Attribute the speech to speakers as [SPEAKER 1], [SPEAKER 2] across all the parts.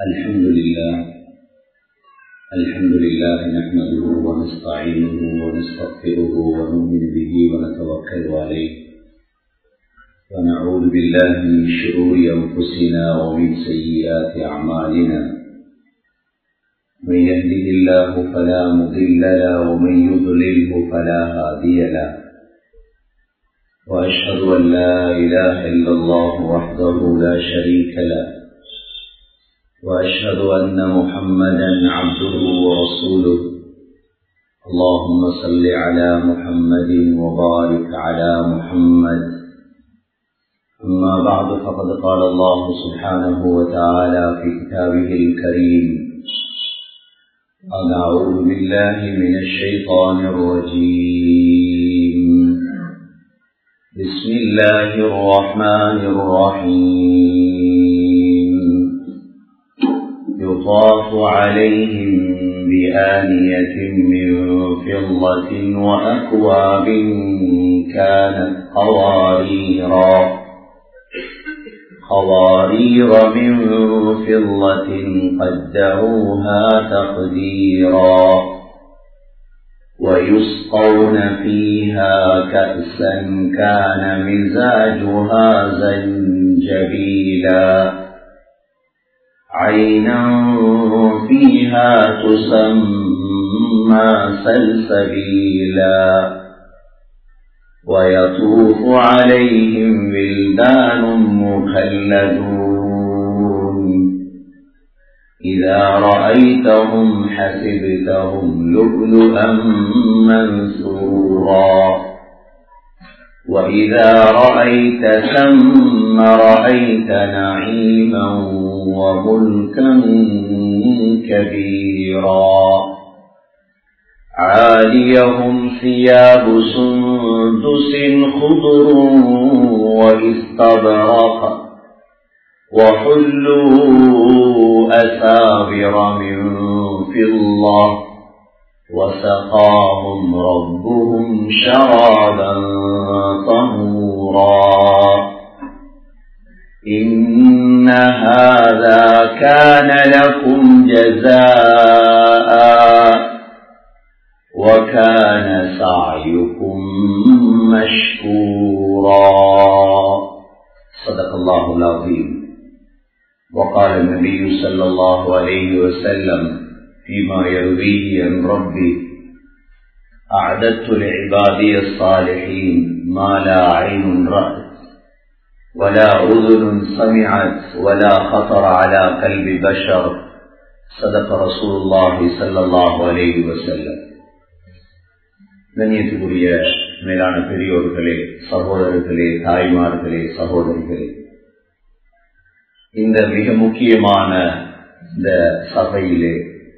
[SPEAKER 1] الحمد لله الحمد لله نحمده ونستعينه ونستغفره ونؤمن به ونتوكل عليه ونعوذ بالله من شرور أنفسنا ومن سيئات أعمالنا من يهده الله فلا مضل له ومن يضلله فلا هادي له وأشهد أن لا إله إلا الله وحده لا شريك له وأشهد أن محمدا عبده ورسوله اللهم صل على محمد وبارك على محمد أما بعد فقد قال الله سبحانه وتعالى في كتابه الكريم أعوذ بالله من الشيطان الرجيم بسم الله الرحمن الرحيم يطاف عليهم بآنية من فضة وأكواب كانت قواريرا قوارير من فضة قدروها تقديرا ويسقون فيها كأسا كان مزاجها زنجبيلا عينا فيها تسمى سلسبيلا ويطوف عليهم ولدان مخلدون إذا رأيتهم حسبتهم لؤلؤا منثورا وإذا رأيت ثم رأيت نعيما وملكا كبيرا عاليهم ثياب سندس خضر واستبرق وحلوا أساور من فضة وسقاهم ربهم شرابا طهورا إن هذا كان لكم جزاء وكان سعيكم مشكورا صدق الله العظيم وقال النبي صلى الله عليه وسلم فيما يرويه عن ربي أعددت لعبادي الصالحين ما لا عين رأت ولا أذن سمعت ولا خطر على قلب بشر صدق رسول الله صلى الله عليه وسلم கண்ணியத்துக்குரிய மேலான பெரியோர்களே சகோதரர்களே தாய்மார்களே சகோதரிகளே இந்த மிக முக்கியமான இந்த சபையிலே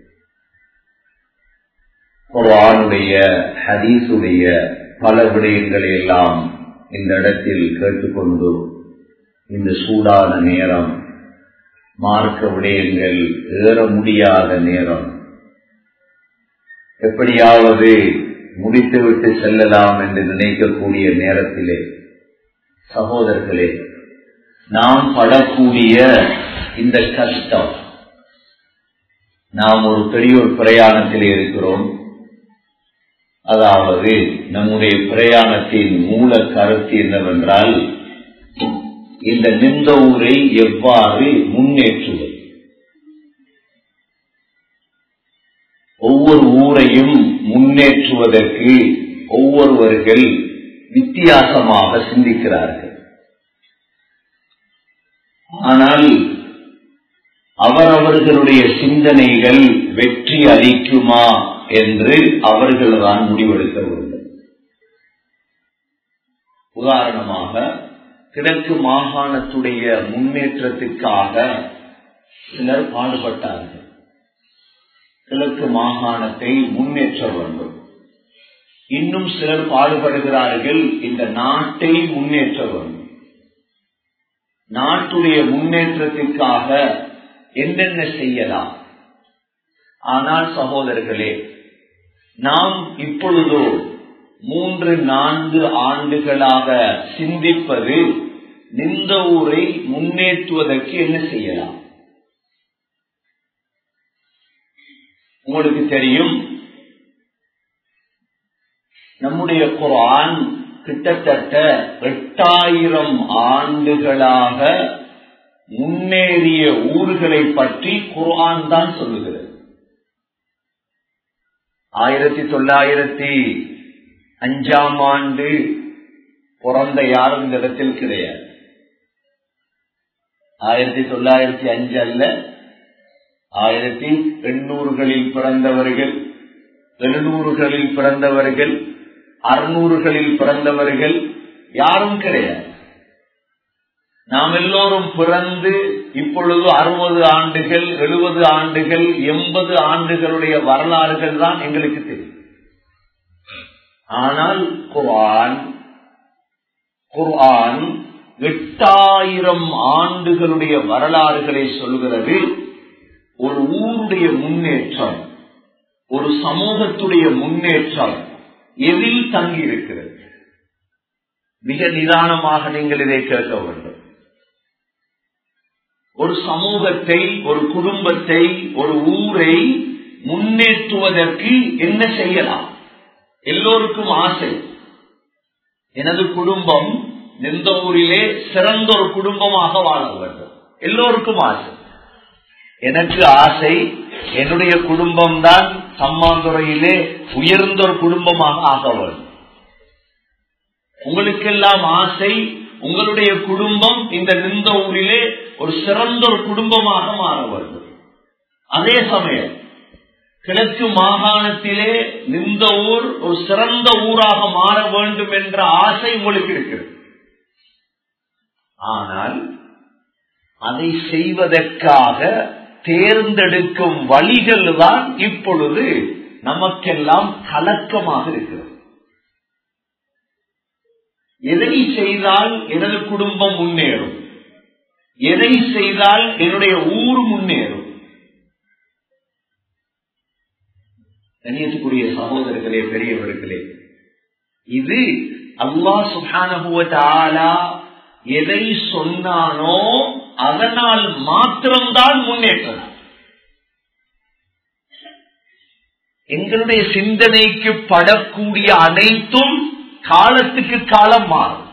[SPEAKER 1] குரானுடைய ஹதீசுடைய பல விடயங்களை எல்லாம் இந்த இடத்தில் கேட்டுக்கொண்டு இந்த சூடான நேரம் மார்க்க விடயங்கள் ஏற முடியாத நேரம் எப்படியாவது முடித்துவிட்டு செல்லலாம் என்று நினைக்கக்கூடிய நேரத்திலே சகோதரர்களே நாம் படக்கூடிய இந்த கஷ்டம் நாம் ஒரு பெரிய ஒரு பிரயாணத்தில் இருக்கிறோம் அதாவது நம்முடைய பிரயாணத்தின் மூல கருத்து என்னவென்றால் இந்த நின்ற ஊரை எவ்வாறு முன்னேற்றுவது ஒவ்வொரு ஊரையும் முன்னேற்றுவதற்கு ஒவ்வொருவர்கள் வித்தியாசமாக சிந்திக்கிறார்கள் ஆனால் அவரவர்களுடைய சிந்தனைகள் வெற்றி அளிக்குமா என்று அவர்கள்தான் முடிவெடுக்க வேண்டும் உதாரணமாக கிழக்கு மாகாணத்துடைய முன்னேற்றத்துக்காக சிலர் பாடுபட்டார்கள் கிழக்கு மாகாணத்தை முன்னேற்ற வேண்டும் இன்னும் சிலர் பாடுபடுகிறார்கள் இந்த நாட்டை முன்னேற்ற வேண்டும் நாட்டுடைய முன்னேற்றத்திற்காக என்னென்ன செய்யலாம் ஆனால் சகோதரர்களே நாம் இப்பொழுதோ மூன்று நான்கு ஆண்டுகளாக சிந்திப்பது நின்ற ஊரை முன்னேற்றுவதற்கு என்ன செய்யலாம் உங்களுக்கு தெரியும் நம்முடைய குரான் கிட்டத்தட்ட எட்டாயிரம் ஆண்டுகளாக முன்னேறிய ஊர்களை பற்றி குர்ஆன் தான் சொல்லுகிறது ஆயிரத்தி தொள்ளாயிரத்தி அஞ்சாம் ஆண்டு பிறந்த யாரும் இந்த இடத்தில் கிடையாது ஆயிரத்தி தொள்ளாயிரத்தி அஞ்சு அல்ல ஆயிரத்தி எண்ணூறுகளில் பிறந்தவர்கள் எழுநூறுகளில் பிறந்தவர்கள் அறுநூறுகளில் பிறந்தவர்கள் யாரும் கிடையாது நாம் எல்லோரும் பிறந்து இப்பொழுது அறுபது ஆண்டுகள் எழுபது ஆண்டுகள் எண்பது ஆண்டுகளுடைய வரலாறுகள் தான் எங்களுக்கு தெரியும் ஆனால் குர்ஆன் குர்ஆன் எட்டாயிரம் ஆண்டுகளுடைய வரலாறுகளை சொல்கிறது ஒரு ஊருடைய முன்னேற்றம் ஒரு சமூகத்துடைய முன்னேற்றம் எதில் தங்கி இருக்கிறது மிக நிதானமாக நீங்கள் இதை கேட்க வேண்டும் ஒரு சமூகத்தை ஒரு குடும்பத்தை ஒரு ஊரை முன்னேற்றுவதற்கு என்ன செய்யலாம் எல்லோருக்கும் ஆசை எனது குடும்பம் எந்த ஊரிலே சிறந்த ஒரு குடும்பமாக வாழ வேண்டும் எல்லோருக்கும் ஆசை எனக்கு ஆசை என்னுடைய குடும்பம் தான் சம்மாந்துறையிலே உயர்ந்த ஒரு குடும்பமாக ஆக வேண்டும் உங்களுக்கெல்லாம் ஆசை உங்களுடைய குடும்பம் இந்த நின்ற ஊரிலே ஒரு சிறந்த ஒரு குடும்பமாக மாற வேண்டும் அதே சமயம் கிழக்கு மாகாணத்திலே நின்ற ஊர் ஒரு சிறந்த ஊராக மாற வேண்டும் என்ற ஆசை உங்களுக்கு இருக்கிறது ஆனால் அதை செய்வதற்காக தேர்ந்தெடுக்கும் வழிகள் தான் இப்பொழுது நமக்கெல்லாம் கலக்கமாக இருக்கிறது எதை செய்தால் எனது குடும்பம் முன்னேறும் எதை செய்தால் என்னுடைய ஊர் முன்னேறும் கண்ணியத்துக்குரிய சகோதரர்களே பெரியவர்களே இது அல்லா சுகானுவ எதை சொன்னானோ அதனால் மாத்திரம்தான் முன்னேற்றம் எங்களுடைய சிந்தனைக்கு படக்கூடிய அனைத்தும் காலத்துக்கு காலம் மாறும்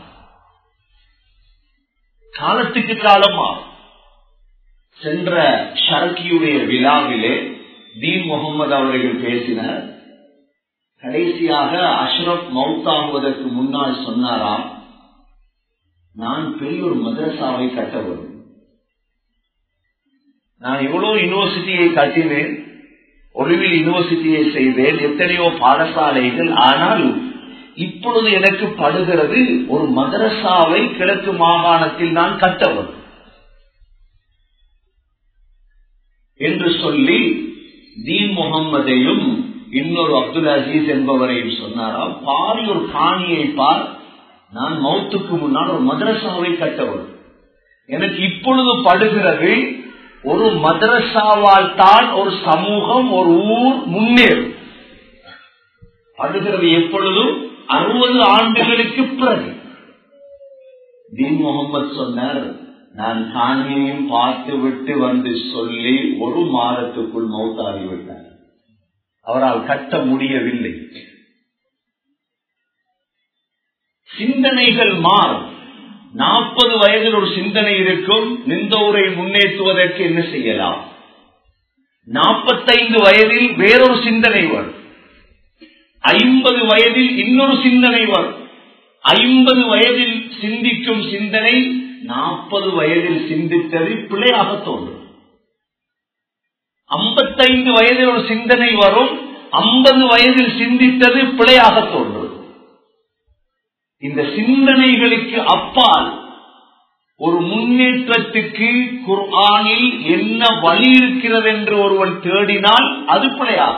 [SPEAKER 1] காலத்துக்கு காலம் மாறும் சென்ற ஷர்கியுடைய விழாவிலே தீன் முகமது அவர்கள் பேசினார் கடைசியாக அஷ்ரப் மவுத்தாகுவதற்கு முன்னால் சொன்னாராம் நான் பெரிய ஒரு மதரசாவை கட்ட வரும் நான் எவ்வளவு யூனிவர்சிட்டியை கட்டினேன் ஒளிவில் யூனிவர்சிட்டியை செய்தேன் எத்தனையோ பாடசாலைகள் ஆனால் இப்பொழுது எனக்கு படுகிறது ஒரு மதரசாவை கிழக்கு மாகாணத்தில் நான் கட்டவன் என்று சொல்லி தீன் முகம்மதையும் இன்னொரு அப்துல் அசீஸ் என்பவரையும் சொன்னாராம் பாரி ஒரு காணியை பார் நான் மௌத்துக்கு முன்னால் ஒரு மதரசாவை கட்டவன் எனக்கு இப்பொழுது படுகிறது ஒரு மதரசாவால் தான் ஒரு சமூகம் ஒரு ஊர் முன்னேறும் படுகிறது எப்பொழுதும் அறுபது ஆண்டுகளுக்கு பிறகு தீன் முகமது சொன்னார் நான் காணியையும் பார்த்து விட்டு வந்து சொல்லி ஒரு மாதத்துக்குள் மௌத்தாகிவிட்டார் அவரால் கட்ட முடியவில்லை சிந்தனைகள் மாறும் நாற்பது வயதில் ஒரு சிந்தனை இருக்கும் நின்றோரை முன்னேற்றுவதற்கு என்ன செய்யலாம் நாற்பத்தைந்து வயதில் வேறொரு சிந்தனை வரும் ஐம்பது வயதில் இன்னொரு சிந்தனை வரும் ஐம்பது வயதில் சிந்திக்கும் சிந்தனை நாற்பது வயதில் சிந்தித்தது பிழையாக தோன்றும் ஐம்பத்தைந்து வயதில் ஒரு சிந்தனை வரும் ஐம்பது வயதில் சிந்தித்தது பிழையாக தோன்றும் இந்த சிந்தனைகளுக்கு அப்பால் ஒரு முன்னேற்றத்துக்கு குர்ஆனில் என்ன வழி இருக்கிறது என்று ஒருவன் தேடினால் அது பிழையாக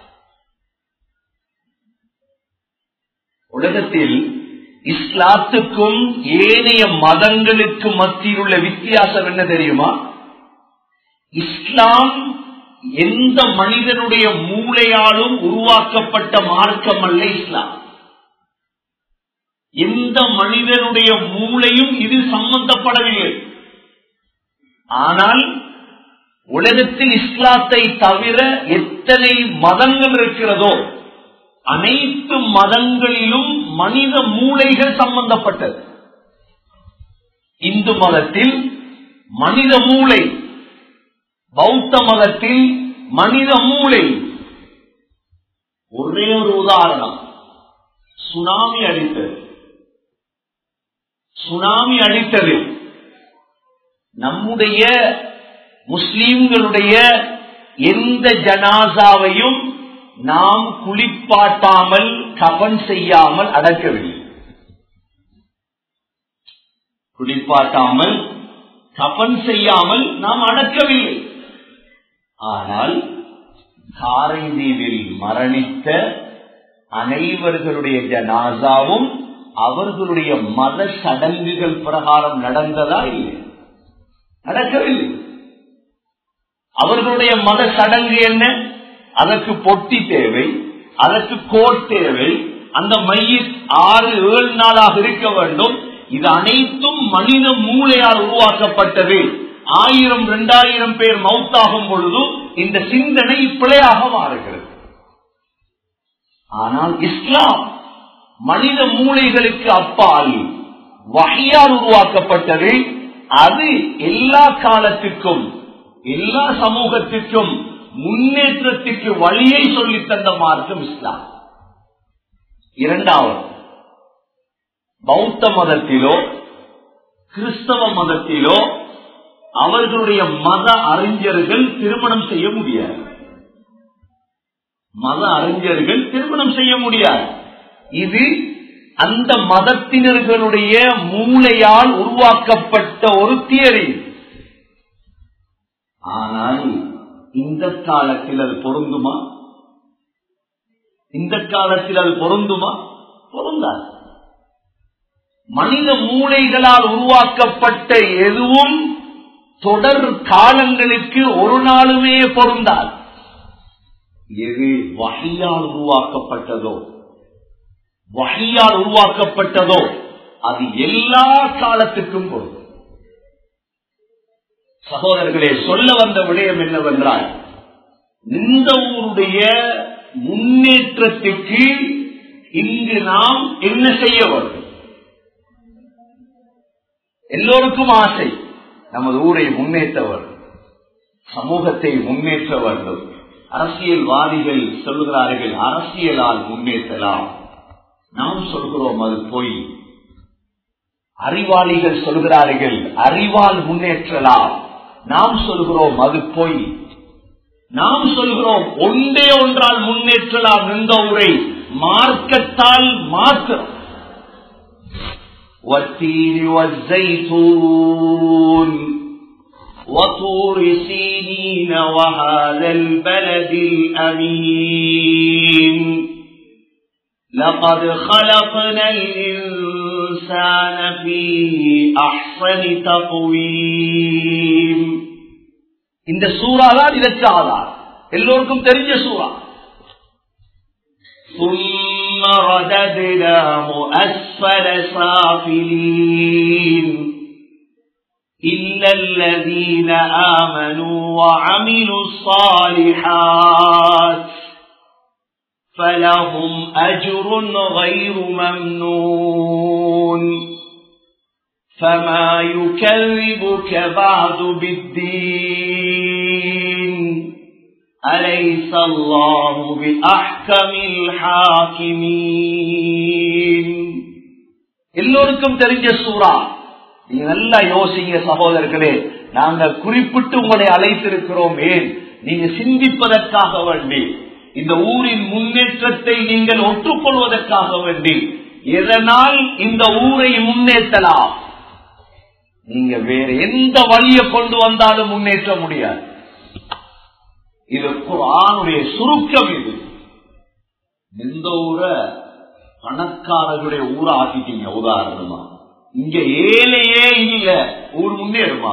[SPEAKER 1] உலகத்தில் இஸ்லாத்துக்கும் ஏனைய மதங்களுக்கு மத்தியில் உள்ள வித்தியாசம் என்ன தெரியுமா இஸ்லாம் எந்த மனிதனுடைய மூளையாலும் உருவாக்கப்பட்ட மார்க்கம் அல்ல இஸ்லாம் எந்த மனிதனுடைய மூளையும் இது சம்பந்தப்படவில்லை ஆனால்
[SPEAKER 2] உலகத்தில் இஸ்லாத்தை தவிர எத்தனை மதங்கள் இருக்கிறதோ அனைத்து மதங்களிலும் மனித மூளைகள் சம்பந்தப்பட்டது இந்து மதத்தில் மனித மூளை பௌத்த மதத்தில் மனித மூளை ஒரே ஒரு உதாரணம் சுனாமி அடித்தது சுனாமி அடித்தது நம்முடைய முஸ்லீம்களுடைய எந்த ஜனாசாவையும் நாம் குளிப்பாட்டாமல் கபன் செய்யாமல் அடக்கவில்லை குளிப்பாட்டாமல் கபன் செய்யாமல் நாம் அடக்கவில்லை ஆனால் காரைதீவில் மரணித்த அனைவர்களுடைய ஜனாசாவும் அவர்களுடைய மத சடங்குகள் பிரகாரம் நடந்ததா இல்லை நடக்கவில்லை அவர்களுடைய மத சடங்கு என்ன அதற்கு பொட்டி தேவை அதற்கு கோட் தேவை அந்த மையில் ஆறு ஏழு நாளாக இருக்க வேண்டும் இது அனைத்தும் மனித மூளையால் உருவாக்கப்பட்டது ஆயிரம் இரண்டாயிரம் பேர் மவுத்தாகும் பொழுது இந்த சிந்தனை பிழையாக மாறுகிறது ஆனால் இஸ்லாம் மனித மூளைகளுக்கு அப்பால் வகையால் உருவாக்கப்பட்டது அது எல்லா காலத்துக்கும் எல்லா சமூகத்திற்கும் முன்னேற்றத்திற்கு வழியை சொல்லி தந்த மார்க்கம் இஸ்லாம் இரண்டாவது பௌத்த மதத்திலோ கிறிஸ்தவ மதத்திலோ அவர்களுடைய மத அறிஞர்கள் திருமணம் செய்ய முடியாது மத அறிஞர்கள் திருமணம் செய்ய முடியாது இது அந்த மதத்தினர்களுடைய மூளையால் உருவாக்கப்பட்ட ஒரு தியரி ஆனால் இந்த காலத்தில் அது பொருந்துமா இந்த காலத்தில் அது பொருந்துமா பொருந்தாது மனித மூளைகளால் உருவாக்கப்பட்ட எதுவும் தொடர் காலங்களுக்கு ஒரு நாளுமே பொருந்தாது எது வகையால் உருவாக்கப்பட்டதோ வகையால் உருவாக்கப்பட்டதோ அது எல்லா காலத்துக்கும் பொருந்தும் சகோதரர்களே சொல்ல வந்த விடயம் என்னவென்றால் இந்த ஊருடைய முன்னேற்றத்துக்கு இங்கு நாம் என்ன செய்ய வேண்டும் எல்லோருக்கும் ஆசை நமது ஊரை முன்னேற்ற வேண்டும் சமூகத்தை முன்னேற்ற வேண்டும் அரசியல்வாதிகள் சொல்கிறார்கள் அரசியலால் முன்னேற்றலாம் நாம் சொல்கிறோம் அது பொய் அறிவாளிகள் சொல்கிறார்கள் அறிவால் முன்னேற்றலாம் நாம் சொல்கிறோம் அது பொய் நாம் சொல்கிறோம் ஒன்றே ஒன்றால் முன்னேற்றலாம் என்ற உரை மார்க்கத்தால் மாத்திரம் والتين والزيتون وطور سينين وهذا البلد الأمين لقد خلقنا الإنسان في أحسن تقويم இந்த சூறா தான் இதற்கு ஆதார் எல்லோருக்கும் தெரிஞ்ச சூறா ثم رددناه أسفل سافلين إلا الذين آمنوا وعملوا الصالحات فلهم أجر غير ممنون فما يكذبك بعد بالدين أليس الله بأحكم الحاكمين எல்லோருக்கும் தெரிஞ்ச சூறா நீங்க நல்லா யோசிங்க சகோதரர்களே நாங்கள் குறிப்பிட்டு உங்களை அழைத்திருக்கிறோம் ஏன் நீங்க சிந்திப்பதற்காக வேண்டி இந்த ஊரின் முன்னேற்றத்தை நீங்கள் ஒற்றுக்கொள்வதற்காக வேண்டி எதனால் இந்த ஊரை முன்னேற்றலாம் நீங்க வேற எந்த வழியை கொண்டு வந்தாலும் முன்னேற்ற முடியாது இது குரானுடைய சுருக்கம் இது எந்த ஊரை பணக்காரர்களுடைய ஊரை ஆக்கிட்டீங்க உதாரணமா இங்க ஏழையே இல்ல ஊர் முன்னேறுமா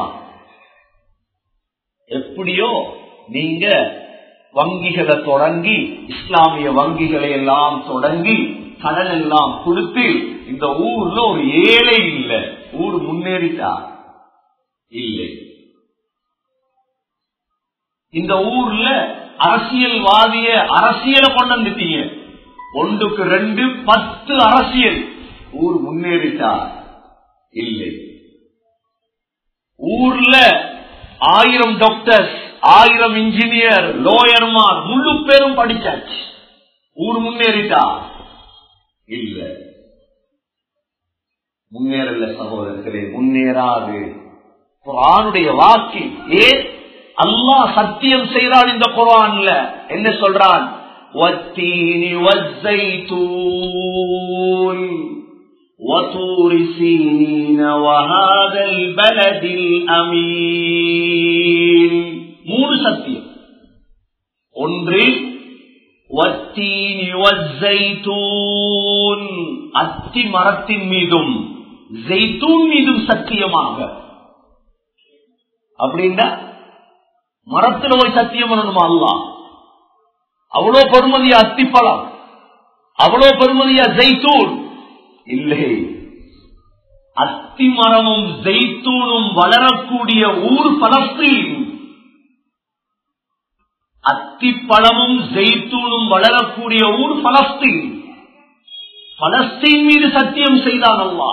[SPEAKER 2] எப்படியோ நீங்க வங்கிகளை தொடங்கி இஸ்லாமிய வங்கிகளை எல்லாம் தொடங்கி கடன் எல்லாம் கொடுத்து இந்த ஊர்ல ஒரு ஏழை இல்ல ஊர் முன்னேறிட்டா இல்லை இந்த ஊர்ல அரசியல்வாதிய அரசியலை கொண்டு வந்துட்டீங்க ஒன்றுக்கு ரெண்டு பத்து அரசியல் ஊர் முன்னேறிட்டா இல்லை ஊர்ல ஆயிரம் டாக்டர்ஸ் ஆயிரம் இன்ஜினியர் லோயர்மார் முழு பேரும் படிச்சாச்சு ஊர் முன்னேறிட்டா இல்ல முன்னேறல சகோதரர்களே முன்னேறாது குரானுடைய வாக்கு ஏன் அல்லாஹ் சத்தியம் செய்கிறான் இந்த குரான்ல என்ன சொல்றான் والتين والزيتون وطور سينين وهذا البلد الأمين மூணு சத்தியம் ஒன்று வத்தீனி வஸ்ஸைத்தூன் அத்தி மரத்தின் மீதும் ஜெய்தூன் மீதும் சத்தியமாக அப்படின்னா மரத்துல போய் சத்தியம் பண்ணணுமா அல்லா அவ்வளோ பெருமதியா அத்திப்பழம் அவ்வளோ பெருமதியா ஜெய்தூன் இல்லை அத்தி மரமும் ஜெய்தூனும் வளரக்கூடிய ஊர் பலஸ்தீன் அத்திப்பழமும் ஜெய்தூனும் வளரக்கூடிய ஊர் பலஸ்தீன் பலஸ்தீன் மீது சத்தியம் செய்தான் அல்லா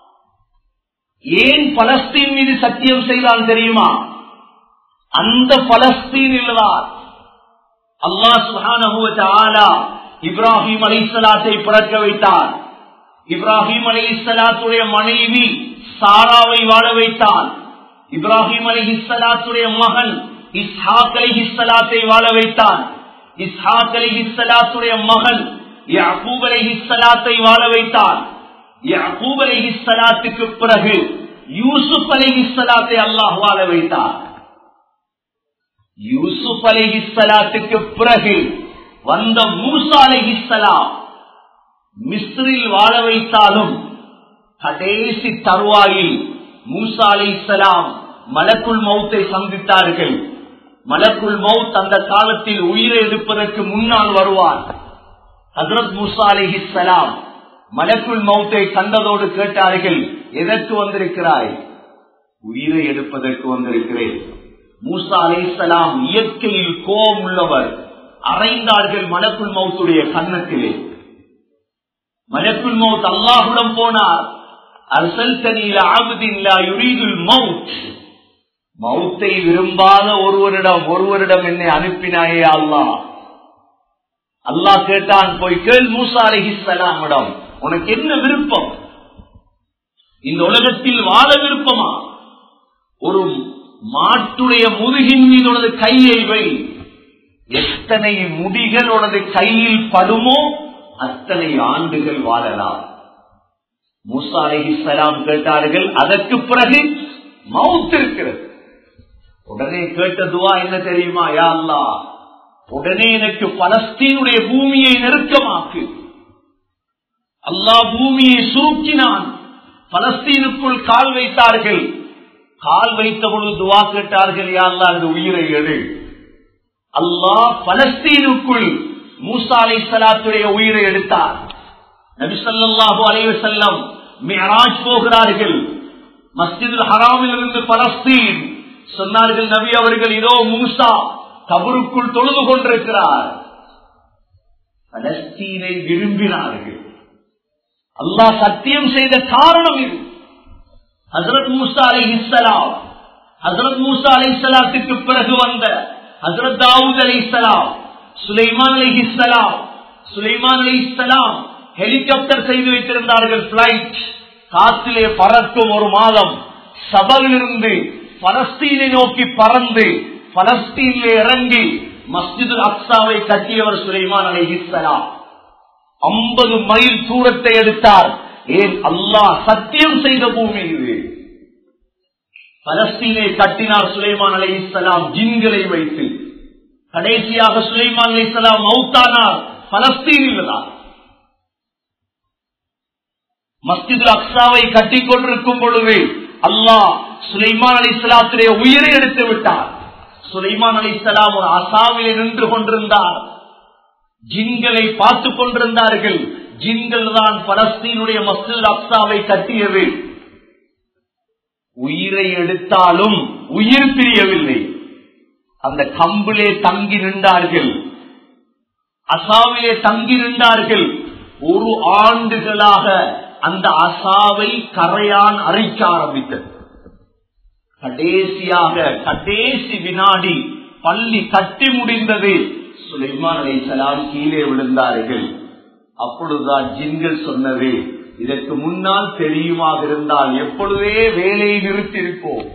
[SPEAKER 2] ஏன் பலஸ்தீன் மீது சத்தியம் செய்தான் தெரியுமா அந்த பலஸ்தீனில் தான் அல்லா சுஹான இப்ராஹிம் அலி சலாத்தை பிறக்க வைத்தார் இப்ராஹிம் அலி இஸ்லாத்துடைய மனைவி சாராவை வாழ வைத்தார் இப்ராஹிம் அலி இஸ்லாத்துடைய மகன் இஸ்ஹாக் அலி இஸ்லாத்தை வாழ வைத்தான் இஸ்ஹாக் அலி இஸ்லாத்துடைய மகன் யாக்கூப் அலி இஸ்லாத்தை வாழ வைத்தான் யாக்கூப் அலி இஸ்லாத்துக்கு பிறகு யூசுப் அலி இஸ்லாத்தை அல்லாஹ் வாழ வைத்தார் யூசுப் அலி இஸ்லாத்துக்கு பிறகு வந்த மூசா அலி இஸ்லாம் மிஸ்ரில் வாழ வைத்தாலும் கடைசி தருவாயில் மூசா அலி இஸ்லாம் மலக்குள் மௌத்தை சந்தித்தார்கள் மலக்குள் மவுத் அந்த காலத்தில் உயிரை எடுப்பதற்கு முன்னால் வருவார் ஹசரத் மூசா அலி இஸ்லாம் மலக்குள் மௌத்தை கண்டதோடு கேட்டார்கள் எதற்கு வந்திருக்கிறாய் உயிரை எடுப்பதற்கு வந்திருக்கிறேன் மூசா அலி இஸ்லாம் இயற்கையில் கோபம் உள்ளவர் அறைந்தார்கள் மலக்குள் மௌத்துடைய கன்னத்திலே மலக்குள் மவுத் அல்லாஹுடன் போனார் அரசல்தனியில் ஆகுதில்லா யுரீதுல் மவுத் மவுத்தை விரும்பாத ஒருவரிடம் ஒருவரிடம் என்னை அனுப்பினாயே அல்லாஹ் அல்லாஹ் கேட்டான் போய் கேள் மூசா அலிஹிஸ்லாமிடம் உனக்கு என்ன விருப்பம் இந்த உலகத்தில் வாழ விருப்பமா ஒரு மாட்டுடைய முதுகின் மீது உனது கையை வை எத்தனை முடிகள் உனது கையில் படுமோ அத்தனை ஆண்டுகள் வாழலாம் மூசா அலிஹிஸ்லாம் கேட்டார்கள் அதற்கு பிறகு மவுத் இருக்கிறது உடனே கேட்டதுவா என்ன தெரியுமா யா அல்லா உடனே எனக்கு பலஸ்தீனுடைய பூமியை நெருக்கமாக்கு அல்லாஹ் பூமியை சுருக்கினான் பலஸ்தீனுக்குள் கால் வைத்தார்கள் கால் வைத்த பொழுது துவா கேட்டார்கள் யா அல்லா அந்த உயிரை எடு அல்லாஹ் பலஸ்தீனுக்குள் மூசா அலை சலாத்துடைய உயிரை எடுத்தார் நபிசல்லாஹு அலைவ செல்லம் மியராஜ் போகிறார்கள் மஸ்ஜிதுல் ஹராமில் இருந்து பலஸ்தீன் சொன்னார்கள் நபி அவர்கள் இதோ மூசா கபருக்குள் தொழுது கொண்டிருக்கிறார் பலஸ்தீனை விரும்பினார்கள் அல்லாஹ் சத்தியம் செய்த காரணம் இது ஹசரத் மூசா அலை இஸ்லாம் ஹசரத் மூசா அலை சலாத்துக்கு பிறகு வந்த ஹசரத் தாவூத் அலை இஸ்லாம் சுலைமான் அலை இஸ்லாம் சுலைமான் அலை இஸ்லாம் ஹெலிகாப்டர் செய்து வைத்திருந்தார்கள் பிளைட் காற்றிலே பறக்கும் ஒரு மாதம் சபலிருந்து பலஸ்தீனை நோக்கி பறந்து பலஸ்தீனிலே இறங்கி மஸ்ஜிது அக்சாவை கட்டியவர் சுலைமான் அலை இஸ்லாம் ஐம்பது மைல் தூரத்தை எடுத்தார் ஏன் அல்லாஹ் சத்தியம் செய்த பூமி இது பலஸ்தீனை கட்டினார் சுலைமான் அலை இஸ்லாம் ஜின்களை வைத்து கடைசியாக சுலைமான் அலை இஸ்லாம் மௌத்தானார் பலஸ்தீனில் தான் மஸ்ஜிது அக்சாவை கட்டி கொண்டிருக்கும் பொழுது அல்லாஹ் சுலைமான் அலி இஸ்லாத்துடைய உயிரை எடுத்து விட்டார் சுலைமான் அலி இஸ்லாம் ஒரு அசாமிலே நின்று கொண்டிருந்தார் ஜின்களை பார்த்து கொண்டிருந்தார்கள் ஜின்கள் தான் பலஸ்தீனுடைய மஸ்ஜித் அக்சாவை கட்டியது உயிரை எடுத்தாலும் உயிர் பிரியவில்லை அந்த கம்பிலே தங்கி நின்றார்கள் அசாவிலே தங்கி நின்றார்கள் ஒரு ஆண்டுகளாக அந்த அசாவை கரையான் அரைக்க ஆரம்பித்தது கடைசியாக கடைசி வினாடி பள்ளி கட்டி முடிந்தது சுலைமான் அலைசலாம் கீழே விழுந்தார்கள் அப்பொழுதுதான் ஜின்கள் சொன்னது இதற்கு முன்னால் தெரியுமாக இருந்தால் எப்பொழுதே வேலையை நிறுத்தியிருப்போம்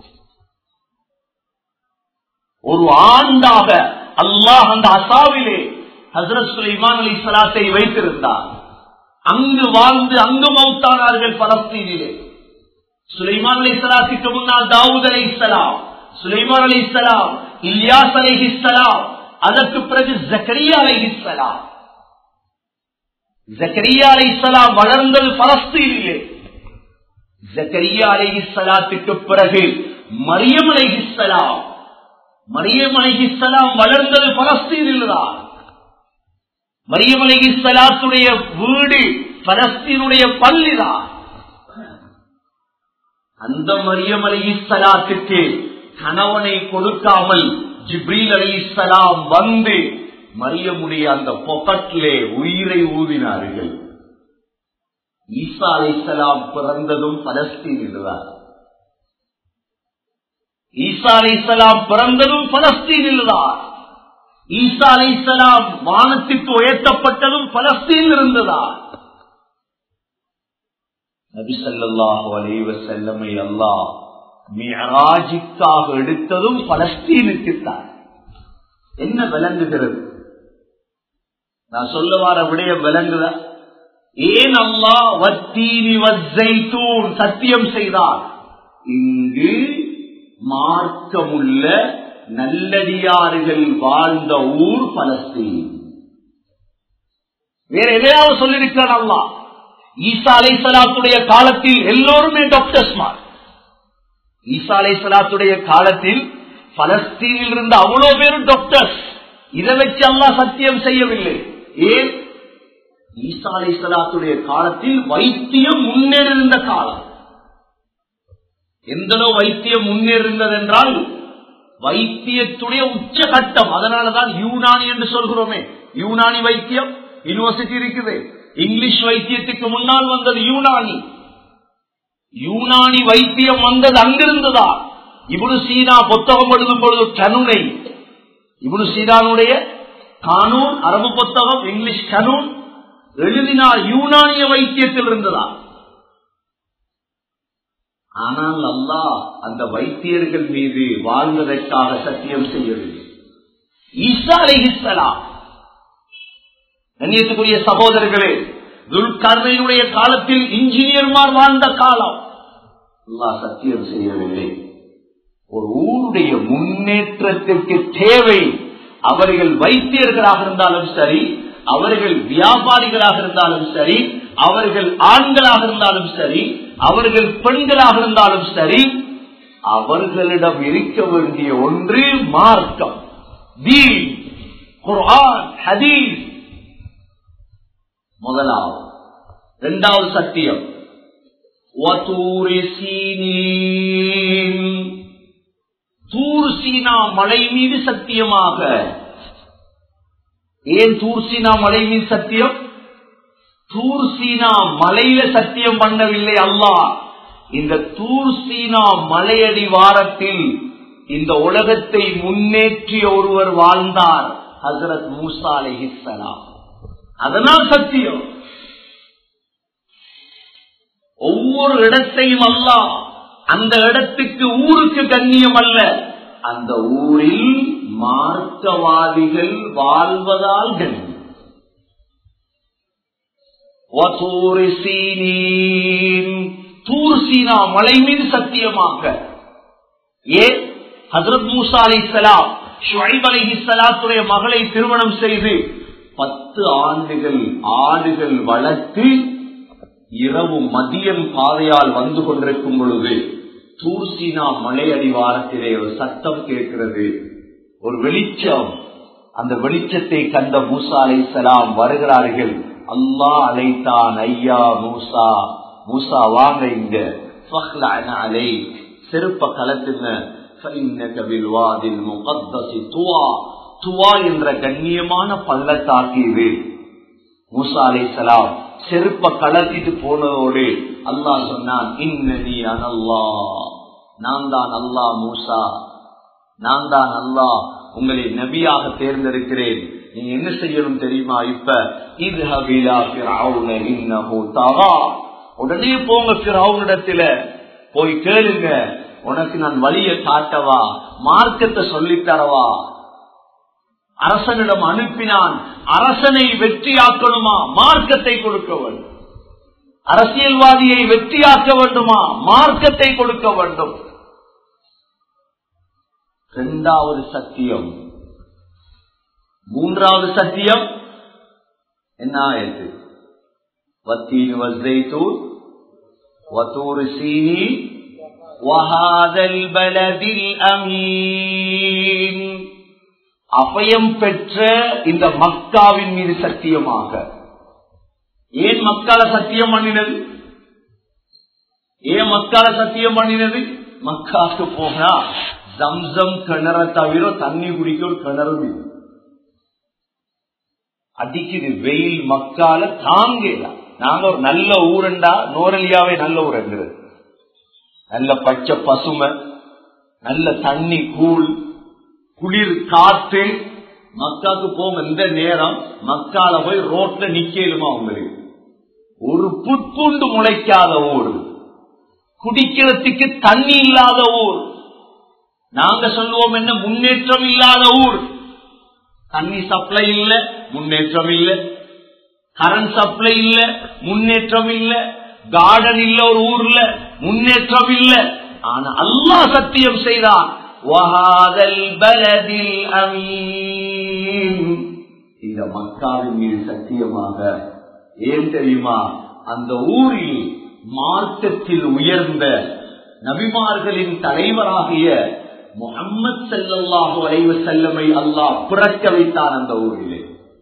[SPEAKER 2] ஒரு ஆண்டாக அல்லாஹ் அந்த அசாவிலே ஹசரத் சுலைமான் அலி சலாத்தை வைத்திருந்தார் அங்கு வாழ்ந்து அங்கு மௌத்தானார்கள் பலஸ்தீனிலே சுலைமான் அலி சலாத்துக்கு முன்னால் தாவூத் அலி இஸ்லாம் சுலைமான் அலி இஸ்லாம் இல்யாஸ் அலி இஸ்லாம் அதற்கு பிறகு ஜக்கரியா அலி இஸ்லாம் ஜக்கரியா அலி இஸ்லாம் வளர்ந்தது பலஸ்தீனிலே ஜக்கரியா அலி இஸ்லாத்துக்கு பிறகு மரியம் அலி இஸ்லாம் மரியம் அலி இஸ்லாம் வளர்ந்தது பலஸ்தீனில் தான் மரியம் அலி இஸ்லாத்துடைய வீடு பலஸ்தீனுடைய பள்ளிதான் அந்த மரியம் அலி இஸ்லாத்துக்கு கணவனை கொடுக்காமல் ஜிப்ரீல் அலி இஸ்லாம் வந்து மரியமுடைய அந்த பொக்கட்டிலே உயிரை ஊதினார்கள் ஈசா அலி இஸ்லாம் பிறந்ததும் பலஸ்தீனில்தான் ஈசா அலி இஸ்லாம் பிறந்ததும் பலஸ்தீனில்தான் ஈசா அலி இஸ்லாம் வானத்துக்கு உயர்த்தப்பட்டதும் பலஸ்தீனில் இருந்ததா நபிசல்லாஹு அலைவ செல்லமை அல்லா மியராஜிக்காக எடுத்ததும் பலஸ்தீனுக்குத்தான் என்ன விளங்குகிறது நான் சொல்ல வர விடைய விளங்குத ஏன் அல்லா வத்தீனி வஸ்ஸைத்தூன் சத்தியம் செய்தார் இங்கு மார்க்கமுள்ள நல்லடியார்கள் வாழ்ந்த ஊர் பலஸ்தீன் வேற எதையாவது சொல்லியிருக்கிறான் அல்லா ஈசா அலை சலாத்துடைய காலத்தில் எல்லோருமே டாக்டர்ஸ்மார் ஈசா அலை சலாத்துடைய காலத்தில் பலஸ்தீனில் இருந்த அவ்வளவு பேரும் டாக்டர்ஸ் இதை வச்சு அல்லா சத்தியம் செய்யவில்லை ஏன் ஈசா அலை சலாத்துடைய காலத்தில் வைத்தியம் முன்னேறிருந்த காலம் எந்தளவு வைத்தியம் முன்னேறிருந்தது என்றால் வைத்தியத்துடைய உச்சகட்டம் அதனாலதான் யூனானி என்று சொல்கிறோமே யூனானி வைத்தியம் யூனிவர்சிட்டி இருக்குது இங்கிலீஷ் வைத்தியத்துக்கு முன்னால் வந்தது யூனானி யூனானி வைத்தியம் வந்தது அங்கிருந்ததா இவனு சீனா புத்தகம் எழுதும் பொழுது கனுனை இவனு சீனானுடைய கானூன் அரபு புத்தகம் இங்கிலீஷ் கனூன் எழுதினார் யூனானிய வைத்தியத்தில் இருந்ததா ஆனால் அல்லா அந்த வைத்தியர்கள் மீது வாழ்வதற்காக சத்தியம் செய்யவில்லை ஈசா அலைஹிஸ்ஸலாம் கண்ணியத்துக்குரிய சகோதரர்களே துல்கர்ணையுடைய காலத்தில் இன்ஜினியர்மார் வாழ்ந்த காலம் அல்லா சத்தியம் செய்யவில்லை ஒரு ஊருடைய முன்னேற்றத்திற்கு தேவை அவர்கள் வைத்தியர்களாக இருந்தாலும் சரி அவர்கள் வியாபாரிகளாக இருந்தாலும் சரி அவர்கள் ஆண்களாக இருந்தாலும் சரி அவர்கள் பெண்களாக இருந்தாலும் சரி அவர்களிடம் இருக்க வேண்டிய ஒன்று மார்க்கம் தீன் குர்ஆன் ஹதீஸ் முதலாவது இரண்டாவது சத்தியம் தூர் சீனா மலை மீது சத்தியமாக ஏன் தூர் சீனா மலை மீது சத்தியம் தூர் சீனா மலையில சத்தியம் பண்ணவில்லை அல்லா இந்த தூர் சீனா மலையடி வாரத்தில் இந்த உலகத்தை முன்னேற்றிய ஒருவர் வாழ்ந்தார் ஹசரத் மூசா அலிஹிசலாம் அதனால் சத்தியம் ஒவ்வொரு இடத்தையும் அல்ல அந்த இடத்துக்கு ஊருக்கு கண்ணியம் அல்ல அந்த ஊரில் மார்க்கவாதிகள் வாழ்வதால் கண்ணியம் தூர் சீனா மலை மீது சத்தியமாக ஏன் ஹசரத் மூசா அலி சலாம் ஷுவைப் அலி சலாத்துடைய மகளை திருமணம் செய்து பத்து ஆண்டுகள் ஆடுகள் வளர்த்து இரவு மதியம் பாதையால் வந்து கொண்டிருக்கும் பொழுது தூர்சீனா மலை அடிவாரத்திலே ஒரு சத்தம் கேட்கிறது ஒரு வெளிச்சம் அந்த வெளிச்சத்தை கண்ட மூசா அலை சலாம் வருகிறார்கள் அல்லா அழைத்தான் ஐயா மூசா மூசா வாங்க இங்க அலை செருப்ப கலத்துங்க فإنك بالوادي المقدس طوى துவா என்ற கண்ணியமான பள்ளத்தாக்கு இது மூசா அலைசலாம் செருப்ப கலத்திட்டு போனதோடு அல்லாஹ் சொன்னான் இன்னதி அனல்லா நான் தான் அல்லாஹ் மூசா நான் தான் அல்லாஹ் உங்களை நபியாக தேர்ந்தெடுக்கிறேன் நீங்க என்ன செய்யணும் தெரியுமா இப்ப இது உடனே போங்க பிறவுனிடத்துல போய் கேளுங்க உனக்கு நான் வழியை காட்டவா மார்க்கத்தை சொல்லித்தரவா அரசனிடம் அனுப்பினான் அரசனை வெற்றியாக்கணுமா மார்க்கத்தை கொடுக்க வேண்டும் அரசியல்வாதியை வெற்றியாக்க வேண்டுமா மார்க்கத்தை கொடுக்க வேண்டும் இரண்டாவது சத்தியம் மூன்றாவது சத்தியம் என்ன ஆயிற்று வத்தீன் வஸ்தைத்தூர் வத்தூர் சீனி வஹாதல் பலதில் அமீன் அபயம் பெற்ற இந்த மக்காவின் மீது சத்தியமாக ஏன் மக்கால சத்தியம் பண்ணினது ஏன் மக்கால சத்தியம் பண்ணினது மக்காவுக்கு போனா ஜம்சம் கிணற தவிர தண்ணி குடிக்க ஒரு கிணறு இல்லை. அடிக்குது வெயில் மக்கால தாங்கலாம் நாங்க ஒரு நல்ல ஊரண்டா நோரலியாவே நல்ல ஊருங்கிறது நல்ல பச்சை பசுமை நல்ல தண்ணி கூழ் குளிர் காத்து மக்காக்கு போங்க இந்த நேரம் மக்கால போய் ரோட்ல நிக்கலுமா உங்களுக்கு ஒரு புட்புண்டு முளைக்காத ஊர் குடிக்கிறதுக்கு தண்ணி இல்லாத ஊர் நாங்க சொல்லுவோம் என்ன முன்னேற்றம் இல்லாத ஊர் தண்ணி சப்ளை இல்ல முன்னேற்றம் இல்ல கரண்ட் சப்ளை இல்ல முன்னேற்றம் இல்ல கார்டன் இல்ல ஒரு ஊர்ல முன்னேற்றம் இல்ல ஆனா அல்லாஹ் சத்தியம் செய்தான் وَهَذَا الْبَلَدِ الْأَمِينِ இந்த மக்காவின் மீது சத்தியமாக ஏன் தெரியுமா அந்த ஊரில் மார்க்கத்தில் உயர்ந்த நபிமார்களின் தலைவராகிய முகம்மது செல்லல்லாஹு அலைவ செல்லமை அல்லாஹ் பிறக்க வைத்தான் அந்த ஊரிலே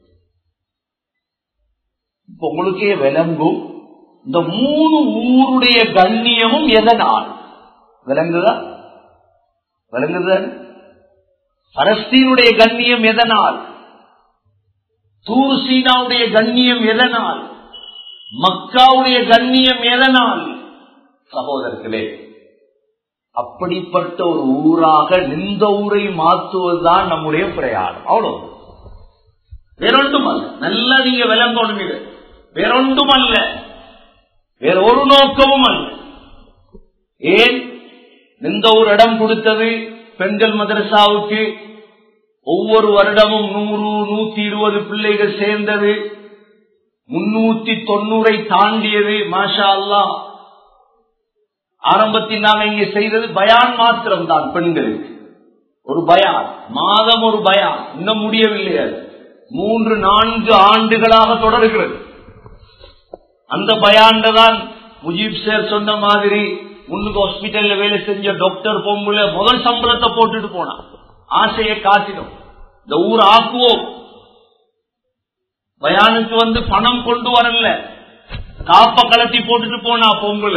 [SPEAKER 2] இப்ப உங்களுக்கே விளங்கும் இந்த மூணு ஊருடைய கண்ணியமும் எதனால் விளங்குதா விளங்குதல் பலஸ்தீனுடைய கண்ணியம் எதனால் தூர் சீனாவுடைய கண்ணியம் எதனால் மக்காவுடைய கண்ணியம் எதனால் சகோதரர்களே அப்படிப்பட்ட ஒரு ஊராக இந்த ஊரை மாற்றுவதுதான் நம்முடைய பிரயாணம் அவ்வளவு வேறொன்றும் அல்ல நல்லா நீங்க விளங்கணும் இது வேறொன்றும் அல்ல வேற ஒரு நோக்கமும் அல்ல ஏன் எந்த ஒரு இடம் கொடுத்தது பெண்கள் மதரசாவுக்கு ஒவ்வொரு வருடமும் நூறு நூத்தி இருபது பிள்ளைகள் சேர்ந்தது முன்னூத்தி தொண்ணூறை தாண்டியது மாஷா அல்லா ஆரம்பத்தில் நாங்க இங்க செய்தது பயான் மாத்திரம் தான் பெண்களுக்கு ஒரு பயான் மாதம் ஒரு பயான் இன்னும் முடியவில்லை அது மூன்று நான்கு ஆண்டுகளாக தொடர்கிறது அந்த பயான்ல தான் முஜீப் சார் சொன்ன மாதிரி முன்னுக்கு ஹாஸ்பிட்டல்ல வேலை செஞ்ச டாக்டர் பொம்புல முதல் சம்பளத்தை போட்டுட்டு போனான் ஆசையை காட்டினோம் இந்த ஊர் ஆக்குவோம் பயானுக்கு வந்து பணம் கொண்டு வரல காப்ப கலத்தி போட்டுட்டு போனா பொம்புல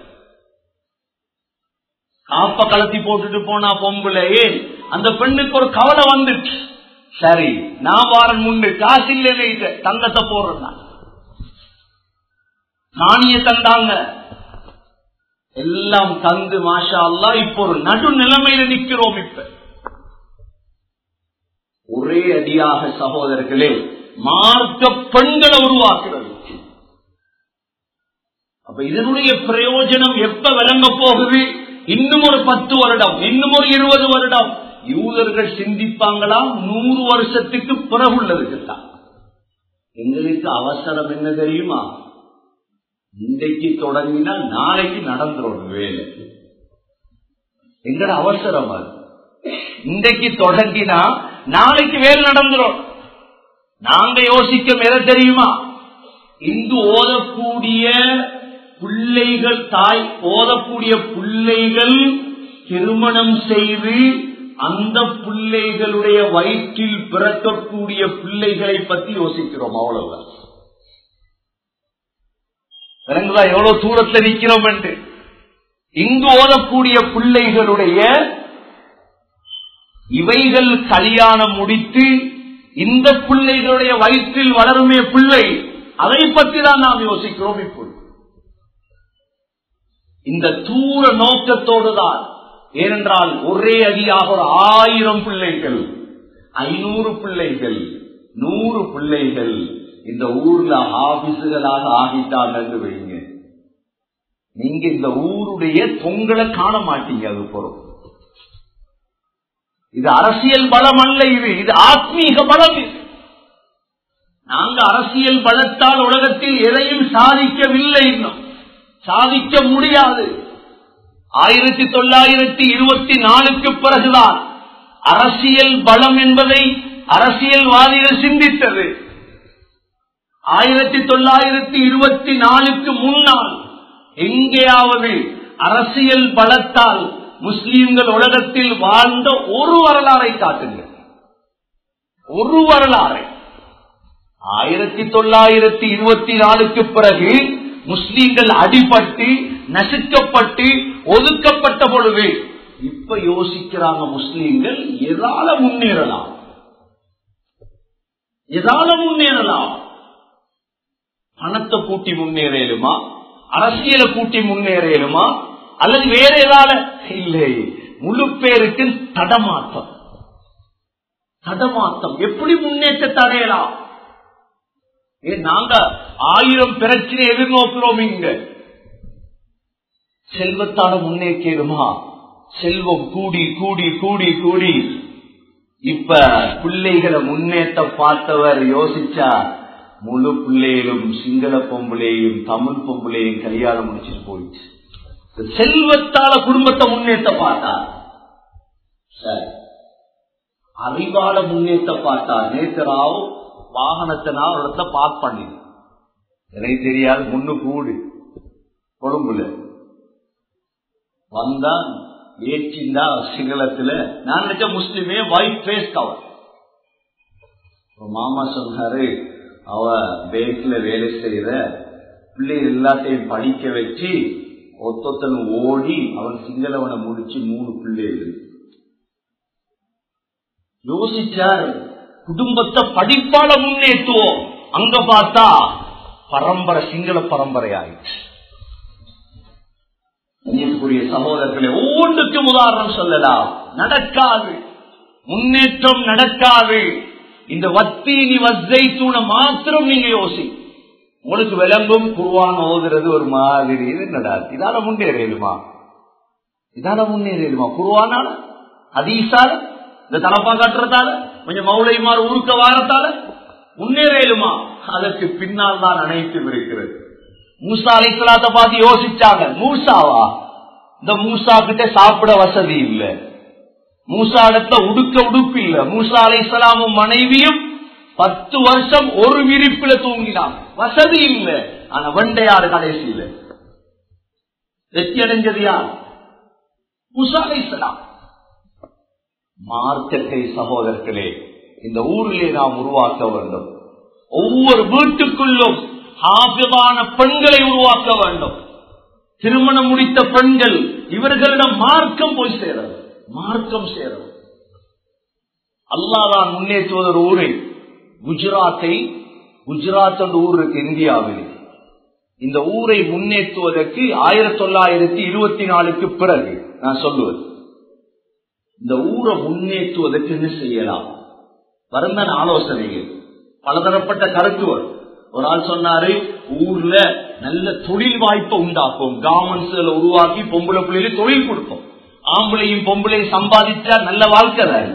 [SPEAKER 2] காப்ப கலத்தி போட்டுட்டு போனா பொம்புல ஏன் அந்த பெண்ணுக்கு ஒரு கவலை வந்துச்சு சரி நான் வாரன் முண்டு காசு இல்லைன்னு தங்கத்தை போடுறேன் நாணிய தந்தாங்க எல்லாம் தந்து மாஷா அல்லா இப்ப ஒரு நடு நிலைமையில நிக்கிறோம் இப்ப ஒரே அடியாக சகோதரர்களே மார்க்க பெண்களை உருவாக்குறது அப்ப இதனுடைய பிரயோஜனம் எப்ப விளங்க போகுது இன்னும் ஒரு பத்து வருடம் இன்னும் ஒரு இருபது வருடம் யூதர்கள் சிந்திப்பாங்களாம் நூறு வருஷத்துக்கு பிறகுள்ளதுக்கு தான் எங்களுக்கு அவசரம் என்ன தெரியுமா இன்றைக்கு தொடங்கினா நாளைக்கு நடந்துரும் வேலை எங்கட அவசரம் அது இன்றைக்கு தொடங்கினா நாளைக்கு வேலை நடந்துரும் நாங்க யோசிக்க எதை தெரியுமா இங்கு ஓதக்கூடிய பிள்ளைகள் தாய் ஓதக்கூடிய பிள்ளைகள் திருமணம் செய்து அந்த பிள்ளைகளுடைய வயிற்றில் பிறக்கக்கூடிய பிள்ளைகளை பத்தி யோசிக்கிறோம் அவ்வளவுதான் விளங்குதா எவ்வளவு தூரத்தில் நிற்கிறோம் என்று இங்கு ஓதக்கூடிய பிள்ளைகளுடைய இவைகள் கல்யாணம் முடித்து இந்த பிள்ளைகளுடைய வயிற்றில் வளருமே பிள்ளை அதை பற்றி தான் நாம் யோசிக்கிறோம் இப்போது இந்த தூர நோக்கத்தோடு தான் ஏனென்றால் ஒரே அடியாக ஒரு ஆயிரம் பிள்ளைகள் ஐநூறு பிள்ளைகள் நூறு பிள்ளைகள் இந்த ஊர்ல ஆபீஸுகளாக ஆகிட்டாங்க என்று வைங்க நீங்க இந்த ஊருடைய பொங்கலை காண மாட்டீங்க அது பொறுப்பு இது அரசியல் பலம் அல்ல இது இது ஆத்மீக பலம் இது நாங்க அரசியல் பலத்தால் உலகத்தில் எதையும் சாதிக்கவில்லை இன்னும் சாதிக்க முடியாது ஆயிரத்தி தொள்ளாயிரத்தி இருபத்தி நாலுக்கு பிறகுதான் அரசியல் பலம் என்பதை அரசியல்வாதிகள் சிந்தித்தது ஆயிரத்தி தொள்ளாயிரத்தி இருபத்தி நாலுக்கு முன்னால் எங்கேயாவது அரசியல் பலத்தால் முஸ்லீம்கள் உலகத்தில் வாழ்ந்த ஒரு வரலாறை காட்டுங்கள் ஒரு வரலாறை ஆயிரத்தி தொள்ளாயிரத்தி இருபத்தி நாலுக்கு பிறகு முஸ்லீம்கள் அடிபட்டு நசுக்கப்பட்டு ஒதுக்கப்பட்ட பொழுது இப்ப யோசிக்கிறாங்க முஸ்லீம்கள் எதால முன்னேறலாம் எதால முன்னேறலாம் பணத்தை கூட்டி முன்னேறலுமா அரசியலை கூட்டி முன்னேறலுமா அல்லது வேற ஏதால இல்லை முழு பேருக்கு தடமாட்டம் தடமாட்டம் எப்படி முன்னேற்றத்தை அடையலாம் ஏன் நாங்க ஆயிரம் பிரச்சனை எதிர்நோக்கிறோம் இங்க செல்வத்தால முன்னேற்றமா செல்வம் கூடி கூடி கூடி கூடி இப்ப பிள்ளைகளை முன்னேற்ற பார்த்தவர் யோசிச்சா முழு பிள்ளைகளும் சிங்கள பொம்பளையும் தமிழ் பொம்பளையும் கல்யாணம் முடிச்சுட்டு போயிடுச்சு செல்வத்தால குடும்பத்தை முன்னேற்ற பார்த்தா சரி அறிவால முன்னேற்ற பார்த்தா நேத்தராவ் வாகனத்தை நான் ஒரு இடத்துல பார்க் பண்ணி எனக்கு தெரியாது முன்னு கூடு கொழும்புல வந்தா ஏற்றிந்தா சிங்களத்துல நான் நினைச்ச முஸ்லிமே ஒயிட் ஃபேஸ் கவர் மாமா சொன்னாரு அவ பேங்க்ல வேலை செய்யற பிள்ளைகள் எல்லாத்தையும் படிக்க வச்சு ஒத்தொத்தன் ஓடி அவன் சிங்களவனை முடிச்சு மூணு பிள்ளைகள் யோசிச்சார் குடும்பத்தை படிப்பால முன்னேற்றுவோம் அங்க பார்த்தா பரம்பரை சிங்கள பரம்பரை ஆயிடுச்சு கண்ணியத்துக்குரிய சகோதரர்களே ஒவ்வொன்றுக்கும் உதாரணம் சொல்லலாம் நடக்காது முன்னேற்றம் நடக்காது இந்த வத்தீனி வஸ்தை தூண மாத்திரம் நீங்க யோசி உங்களுக்கு விளங்கும் குருவான் ஓதுறது ஒரு மாதிரி இது என்னடா இதால முன்னேறியலுமா இதால முன்னேறியலுமா குருவானால அதீசால இந்த தலப்பா கட்டுறதால கொஞ்சம் மௌளைமார் ஊருக்க வாரத்தால முன்னேறியலுமா அதற்கு பின்னால் தான் அனைத்தும் இருக்கிறது மூசா அலைசலாத்த பார்த்து யோசிச்சாங்க மூசாவா இந்த மூசா கிட்ட சாப்பிட வசதி இல்ல மூசா இடத்துல உடுக்க உடுப்பு இல்ல மூசா அலைசலாமும் மனைவியும் பத்து வருஷம் ஒரு விரிப்புல தூங்கினான் வசதி இல்ல ஆனா வெண்டையாறு கடைசியில வெற்றி அடைஞ்சது யார் மூசா அலைசலாம் மார்க்கத்தை சகோதரர்களே இந்த ஊரிலே நாம் உருவாக்க வேண்டும் ஒவ்வொரு வீட்டுக்குள்ளும் ஆபியமான பெண்களை உருவாக்க வேண்டும் திருமணம் முடித்த பெண்கள் இவர்களிடம் மார்க்கம் போய் சேரும் மார்க்கம் சேரும் அல்லாதான் முன்னேற்றுவது ஒரு ஊரை குஜராத்தை குஜராத் என்ற ஊர் இருக்கு இந்தியாவில் இந்த ஊரை முன்னேற்றுவதற்கு ஆயிரத்தி தொள்ளாயிரத்தி இருபத்தி நாலுக்கு பிறகு நான் சொல்லுவது இந்த ஊரை முன்னேற்றுவதற்கு என்ன செய்யலாம் வருந்தன ஆலோசனைகள் பலதரப்பட்ட கருத்துவர் ஒரு ஆள் சொன்னாரு ஊர்ல நல்ல தொழில் வாய்ப்பை உண்டாக்கும் கார்மெண்ட்ஸ்களை உருவாக்கி பொம்பளை பிள்ளைகளுக்கு தொழில் கொடுக்கும் ஆம்பளையும் பொம்பளையும் சம்பாதிச்சா நல்ல வாழ்க்கை தான்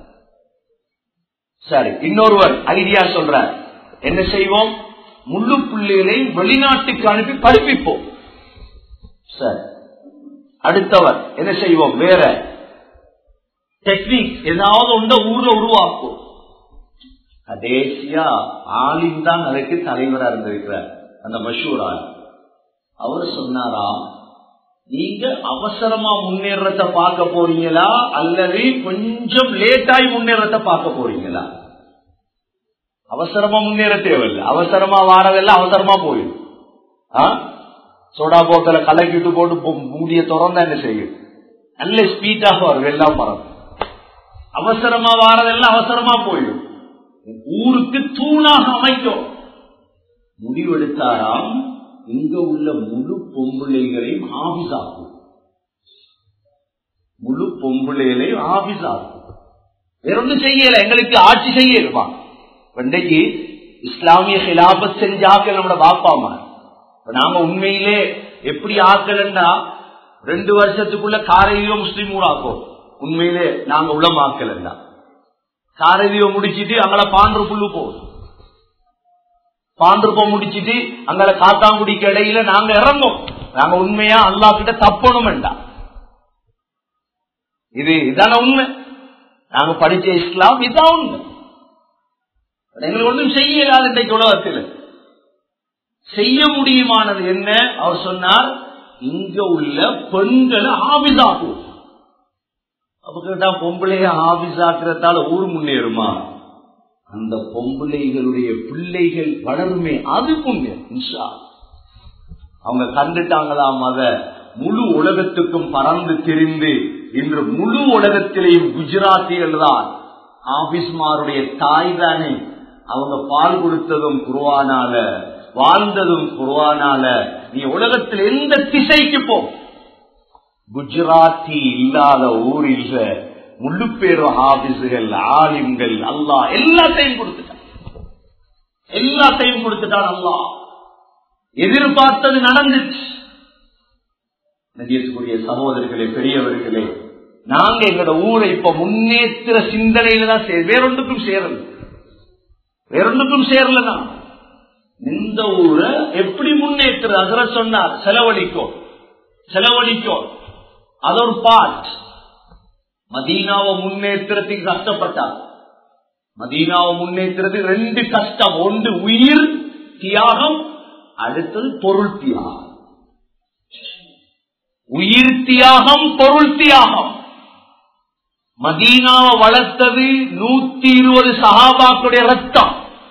[SPEAKER 2] சரி இன்னொருவர் ஐடியா சொல்றார் என்ன செய்வோம் முழு பிள்ளைகளை வெளிநாட்டுக்கு அனுப்பி படிப்பிப்போம் சரி அடுத்தவர் என்ன செய்வோம் வேற டெக்னிக் ஏதாவது ஒன்ற ஊர்ல உருவாக்கும் கடைசியா ஆலிம் தான் அதுக்கு தலைவரா இருந்திருக்கிறார் அந்த மஷூர் ஆள் அவர் சொன்னாராம் நீங்க அவசரமா முன்னேறத பார்க்க போறீங்களா அல்லது கொஞ்சம் லேட்டாய் முன்னேறத பார்க்க போறீங்களா அவசரமா முன்னேற தேவையில்லை அவசரமா வாரதெல்லாம் அவசரமா போயிடும் சோடா போத்தல கலக்கிட்டு போட்டு மூடிய திறந்தா என்ன செய்யும் நல்ல ஸ்பீடாக வரும் எல்லாம் மரம் அவசரமா வாரதெல்லாம் அவசரமா போயிடும் ஊருக்கு தூணாக அமைக்கும் முடிவெடுத்தாராம் இங்க உள்ள முழு பொம்புளைகளையும் ஆபிசாக்கும் முழு பொம்புளைகளையும் ஆபிசாக்கும் வேற ஒன்றும் செய்யல எங்களுக்கு ஆட்சி செய்ய இருப்பான் இன்றைக்கு இஸ்லாமிய ஹிலாபத் செஞ்ச ஆக்கள் நம்மளோட பாப்பாமா நாம உண்மையிலே எப்படி ஆக்கலன்னா ரெண்டு வருஷத்துக்குள்ள காரையிலோ முஸ்லீம் ஊராக்கும் உண்மையிலே நாங்க உளமாக்கல காரையிலோ முடிச்சிட்டு அங்கள பாண்டு புல்லு போகுது பாண்டிருப்பம் முடிச்சிட்டு அங்க காத்தாங்குடிக்கு இடையில நாங்க இறங்கும் நாங்க உண்மையா அல்லா கிட்ட தப்பணும் வேண்டாம் இது இதான உண்மை நாங்க படிச்ச இஸ்லாம் இதான் உண்மை எங்களுக்கு ஒன்றும் செய்யலாது இன்றைக்கு உலகத்தில் செய்ய முடியுமானது என்ன அவர் சொன்னார் இங்க உள்ள பெண்களை ஆபிசாக்கும் அப்ப கேட்டா பொம்பளைய ஆபிசாக்குறதால ஊர் முன்னேறுமா அந்த பொம்பளைகளுடைய பிள்ளைகள் வளருமே அது புண்ணியம் அவங்க கண்டுட்டாங்களாம் அத முழு உலகத்துக்கும் பறந்து திரிந்து இன்று முழு உலகத்திலேயும் குஜராத்திகள் தான் ஆபிஸ்மாருடைய தாய் தானே அவங்க பால் கொடுத்ததும் குருவானால வாழ்ந்ததும் குருவானால நீ உலகத்தில் எந்த திசைக்கு போ குஜராத்தி இல்லாத ஊர் இல்ல முழு பேரும் ஆபிசுகள் ஆலிம்கள் அல்லா எல்லாத்தையும் கொடுத்துட்டான் எல்லாத்தையும் கொடுத்துட்டான் அல்லா எதிர்பார்த்தது நடந்துச்சு நதியத்துக்குரிய சகோதரர்களே பெரியவர்களே நாங்க எங்களோட ஊரை இப்ப முன்னேற்ற சிந்தனையில தான் சேர் வேறொன்றுக்கும் சேரல வேறொன்றுக்கும் சேரலனா இந்த ஊரை எப்படி முன்னேற்ற அகர சொன்னார் செலவழிக்கும் செலவழிக்கும் அது ஒரு பார்ட் மதீனாவை முன்னேற்றத்துக்கு கஷ்டப்பட்டார் மதீனாவை முன்னேற்றது ரெண்டு கஷ்டம் ஒன்று உயிர் தியாகம் அடுத்தது பொருள் தியாகம் உயிர் தியாகம் பொருள் தியாகம் மதீனாவை வளர்த்தது நூத்தி இருபது சகாபாக்களுடைய ரத்தம்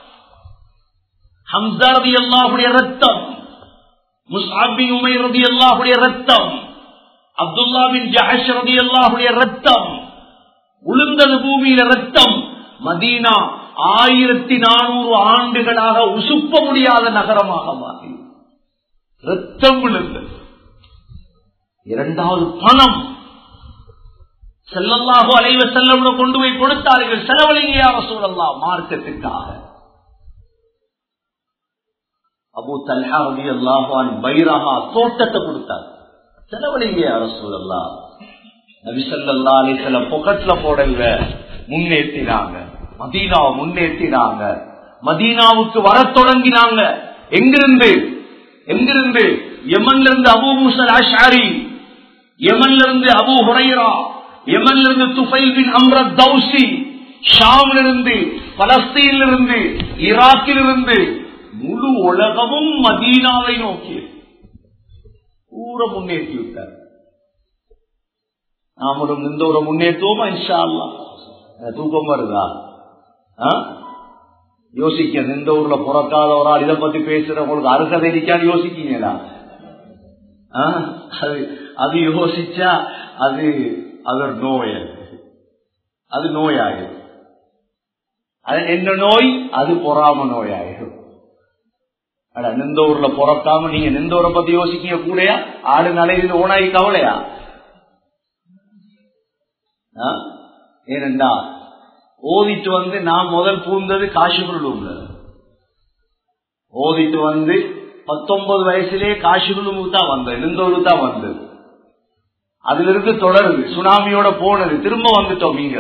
[SPEAKER 2] ஹம்சாரதி அல்லாஹுடைய ரத்தம் முசாபி உமை ரதி அல்லாஹுடைய ரத்தம் அப்துல்லா பின் ஜஹஷ் ரதி அல்லாஹுடைய ரத்தம் உளுந்தது பூமியில ரத்தம் மதீனா ஆயிரத்தி நானூறு ஆண்டுகளாக உசுப்ப முடியாத நகரமாக மாறி ரத்தம் விழுந்தது இரண்டாவது பணம் செல்லல்லாஹோ அலைவ செல்லம் கொண்டு போய் கொடுத்தார்கள் செலவழிங்க யார சூழல்லாம் மார்க்கத்திற்காக அபு தல்ஹா ரவி அல்லாஹான் பைரஹா தோட்டத்தை கொடுத்தார் செலவழிங்க யார சூழல்லாம் நபிசல்லா அலிசல்ல பொக்கட்ல போடல முன்னேற்றினாங்க மதீனாவை முன்னேற்றினாங்க மதீனாவுக்கு வர தொடங்கினாங்க எங்கிருந்து எங்கிருந்து யமன்ல இருந்து அபு மூசல் ஆஷாரி யமன்ல இருந்து அபு ஹுரைரா யமன்ல இருந்து துஃபைல் பின் அம்ரத் தௌசி ஷாமில் இருந்து பலஸ்தீனில் இருந்து ஈராக்கில் இருந்து முழு உலகமும் மதீனாவை நோக்கி ஊர முன்னேற்றி விட்டார் நாமளும் இந்த ஒரு முன்னேற்றுவோமா இன்ஷா அல்லா தூக்கம் வருதா யோசிக்க இந்த ஊர்ல பிறக்காத ஒரு ஆள் இதை பத்தி பேசுறவங்களுக்கு அருகதை இருக்கான்னு யோசிக்கீங்களா அது அது யோசிச்சா அது அது நோய் அது நோயாயிரும் அது என்ன நோய் அது பொறாம நோயாயிரும் நிந்த ஊர்ல பிறக்காம நீங்க நிந்த ஊரை பத்தி யோசிக்கீங்க கூடயா ஆடு நலையில் ஓனாயி கவலையா ஏனென்றா ஓதிட்டு வந்து நான் முதல் பூந்தது காஷிகுருல ஓதிட்டு வந்து பத்தொன்பது வயசுலயே காஷிகுரு தான் வந்தது நிந்தோரு தான் வந்தது அதுல இருந்து தொடருது சுனாமியோட போனது திரும்ப வந்துட்டோம் இங்க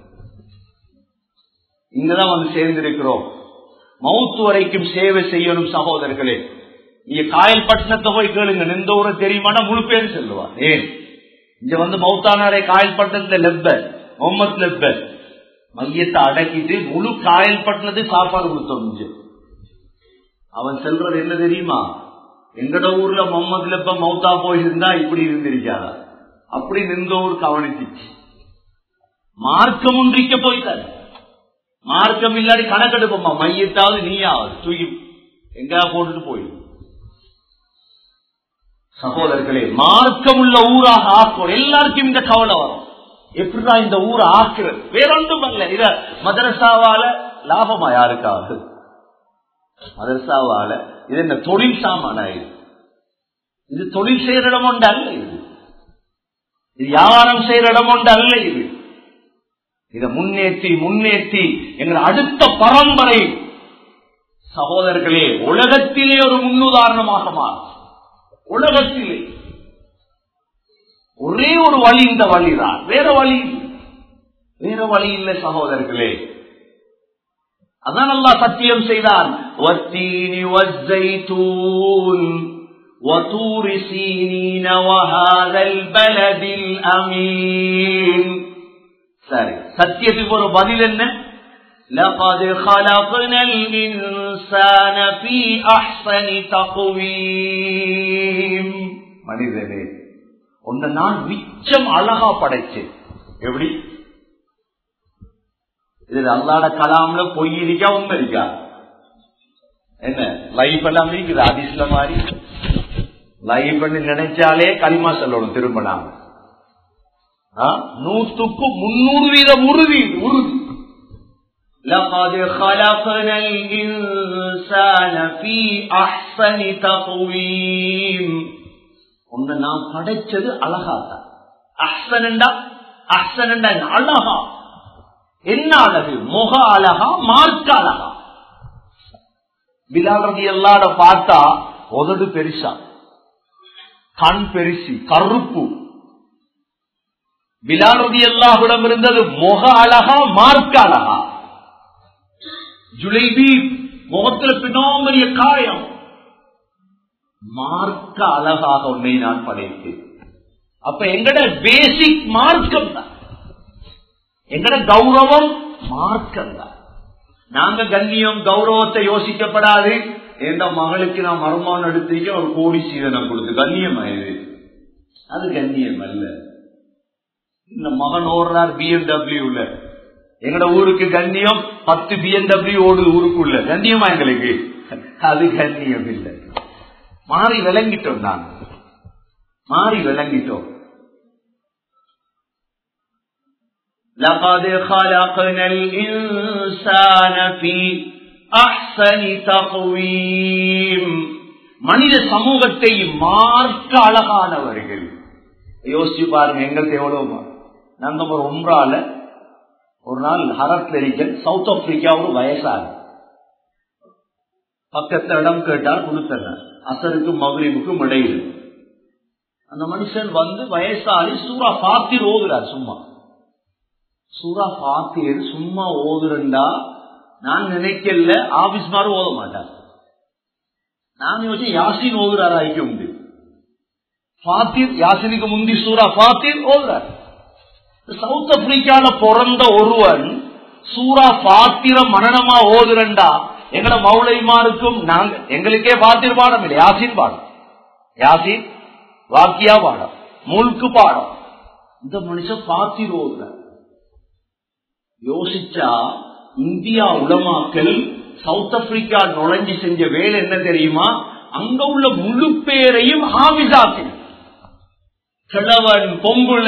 [SPEAKER 2] இங்கதான் வந்து சேர்ந்திருக்கிறோம் மவுத்து வரைக்கும் சேவை செய்யணும் சகோதரர்களே நீங்க காயல் பட்டணத்தை போய் கேளுங்க நிந்தோரை தெரியுமானா முழு பேர் சொல்லுவார் ஏன் இங்க வந்து மௌத்தானாரே காயல் பட்டணத்துல லெப்பர் முகமது லெப்பர் மையத்தை அடக்கிட்டு முழு காயல் பட்டணத்து சாப்பாடு கொடுத்தோம் இங்க அவன் செல்றது என்ன தெரியுமா எங்கட ஊர்ல முகமது லெப்ப மௌத்தா போயிருந்தா இப்படி இருந்திருக்காதா அப்படி நின்றோர் கவனிச்சிச்சு மார்க்கம் ஒன்றிக்க போய்த்தாரு மார்க்கம் இல்லாடி கணக்கெடுப்போமா மையத்தாவது நீயாவது தூக்கி எங்கா போட்டுட்டு போயிடும் சகோதரர்களே மார்க்கம் உள்ள ஊராக ஆக்கும் எல்லாருக்கும் இந்த கவலை வரும் எப்படிதான் இந்த ஊர் ஆக்குறது வேறொன்றும் அல்ல இத மதரசாவால லாபமா யாருக்காவது மதரசாவால இது என்ன தொழில் சாமான இது இது தொழில் செய்யற இடம் ஒன்று அல்ல இது இது வியாபாரம் செய்யற இடம் ஒன்று அல்ல இது இதை முன்னேற்றி முன்னேற்றி எங்கள் அடுத்த பரம்பரை சகோதரர்களே உலகத்திலே ஒரு முன்னுதாரணமாக மாறும் உலகத்திலே ஒரே ஒரு வழி இந்த வழிதான் வேற வழி இல்லை. வேற வழி இல்லை சகோதரர்களே அதான் அல்லா சத்தியம் செய்தான் வத்தீனி வஸ்ஸைத்தூன் وطور سينين وهذا البلد الأمين சரி சத்தியத்துக்கு ஒரு பதில் என்ன لقد خلقنا الإنسان في أحسن تقويم மனிதனே உன்னை நான் மிச்சம் அழகா படைச்சேன் எப்படி இது அல்லாட கலாம்ல பொய் இருக்கா உண்மை இருக்கா என்ன லைஃப் எல்லாம் இருக்குது அதிசல மாதிரி லைஃப் நினைச்சாலே களிமா சொல்லணும் திரும்ப நாம ஆ? நூற்றுக்கு முன்னூறு வீதம் உறுதி உறுதி لقد خلقنا الإنسان في أحسن تقويم உன்னை நான் படைச்சது அழகாதான் அஹ்சனண்டா அஹ்சனண்டா என்ன? அழகா என்ன அழகு முக அழகா மார்க்க அழகா பிலால் ரதி எல்லாட பார்த்தா உதடு பெருசா கண் பெருசி கருப்பு பிலால் ரதி எல்லாவிடம் இருந்தது முக அழகா மார்க்க அழகா ஜுலைபி முகத்துல பின்னோம்பரிய காயம் மார்க்க அழகாக உன்னை நான் படைத்தேன் அப்ப எங்கட பேசிக் மார்க்கம் தான் எங்கட கௌரவம் மார்க்கம் தான் நாங்க கண்ணியம் கௌரவத்தை யோசிக்கப்படாது எந்த மகளுக்கு நான் மருமான் எடுத்திருக்கேன் ஒரு கோடி சீதனம் கொடுத்து கண்ணியம் ஆயுது அது கண்ணியம் அல்ல இந்த மகன் ஓடுறார் பிஎம்டபிள்யூல எங்கட ஊருக்கு கண்ணியம் பத்து பிஎம்டபிள்யூ ஓடுது ஊருக்குள்ள கண்ணியமா எங்களுக்கு அது கண்ணியம் இல்லை மாறி விளங்கிட்டோம் நான் மாறி விளங்கிட்டோம் لقد خلقنا الإنسان في أحسن تقويم மனித சமூகத்தை மார்க்க அழகானவர்கள் யோசிச்சு பாருங்க எங்களுக்கு எவ்வளவு நாங்க ஒரு ஒன்றால ஒரு நாள் ஹரத் இருக்கேன் சவுத் ஆப்பிரிக்கா ஒரு வயசாக பக்கத்துல இடம் கேட்டால் கொடுத்தன அசருக்கு மகிழ்வுக்கும் இடையில் அந்த மனுஷன் வந்து வயசாளி சூறா பாத்திர் ஓதுறார் சும்மா சூறா பாத்திர் சும்மா ஓதுறண்டா நான் நினைக்கல ஆபீஸ் மாதிரி ஓத மாட்டார் நான் யோசிச்சு யாசின் ஓதுறாரா ஐக்க உண்டு பாத்திர் யாசினுக்கு முந்தி சூறா பாத்திர் ஓதுறார் சவுத் ஆப்பிரிக்கால பிறந்த ஒருவன் சூறா பாத்திர மரணமா ஓதுறண்டா எங்கட மௌளைமாருக்கும் நாங்க எங்களுக்கே பாத்திர பாடம் இல்லை யாசின் பாடம் யாசின் வாக்கியா பாடம் முழுக்கு பாடம் இந்த மனுஷன் பாத்திர ஓதுற யோசிச்சா இந்தியா உலமாக்கள் சவுத் ஆப்பிரிக்கா நுழைஞ்சு செஞ்ச வேலை என்ன தெரியுமா அங்க உள்ள முழு பேரையும் ஹாவிசாக்கு கிழவன் பொங்குல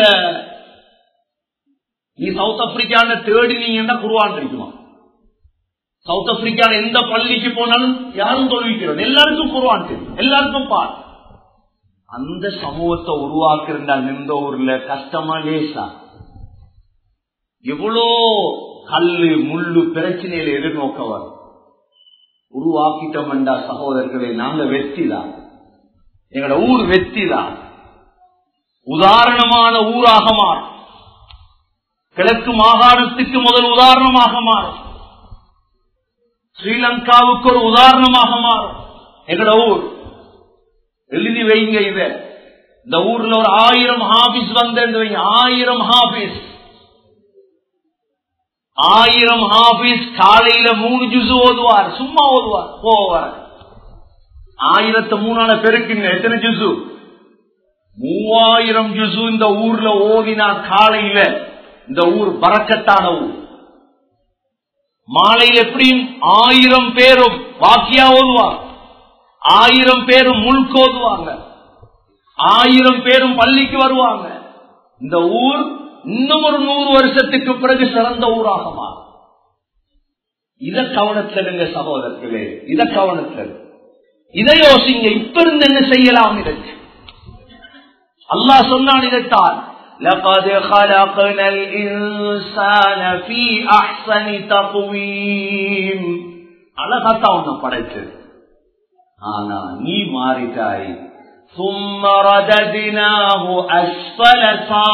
[SPEAKER 2] நீ சவுத் ஆப்பிரிக்கான தேடினீங்கன்னா குருவான் இருக்குமா சவுத் ஆப்பிரிக்கால எந்த பள்ளிக்கு போனாலும் யாரும் தொழுவிக்கிறோம் எல்லாருக்கும் குருவான் தெரியும் எல்லாருக்கும் பார் அந்த சமூகத்தை உருவாக்குறா இந்த ஊர்ல கஷ்டமா லேசா எவ்வளோ கல்லு முள்ளு பிரச்சனையில எதிர்நோக்க வரும் உருவாக்கிட்டோம்டா சகோதரர்களே நாங்க வெற்றிதான் எங்களோட ஊர் வெற்றிதான் உதாரணமான ஊராக மாறும் கிழக்கு மாகாணத்துக்கு முதல் உதாரணமாக மாறும் ஸ்ரீலங்காவுக்கு ஒரு உதாரணமாக மாறும் எங்களோட ஊர் எழுதி வைங்க இத இந்த ஊர்ல ஒரு ஆயிரம் ஹாபிஸ் வந்து வைங்க ஆயிரம் ஹாபிஸ் ஆயிரம் ஹாபிஸ் காலையில மூணு ஜுசு ஓதுவார் சும்மா ஓதுவார் போவார் ஆயிரத்து மூணான பெருக்குங்க எத்தனை ஜுசு மூவாயிரம் ஜுசு இந்த ஊர்ல ஓதினா காலையில இந்த ஊர் பறக்கத்தான ஊர் மாலையில் எப்படியும் ஆயிரம் பேரும் வாக்கியா ஓதுவாங்க ஆயிரம் பேரும் முழுக்க ஓதுவாங்க ஆயிரம் பேரும் பள்ளிக்கு வருவாங்க இந்த ஊர் இன்னும் ஒரு நூறு வருஷத்துக்கு பிறகு சிறந்த ஊராக மாறும் இத கவனத்திலுங்க சகோதரர்களே இத கவனத்தில் இதை யோசிங்க இப்ப இருந்து என்ன செய்யலாம் இதற்கு அல்லாஹ் சொன்னான் இதைத்தான் لقد خلقنا الإنسان في أحسن تقويم அழகாத்தான் உன்னை படைச்சது ஆனா நீ மாறிட்டாய் ثم رددناه أسفل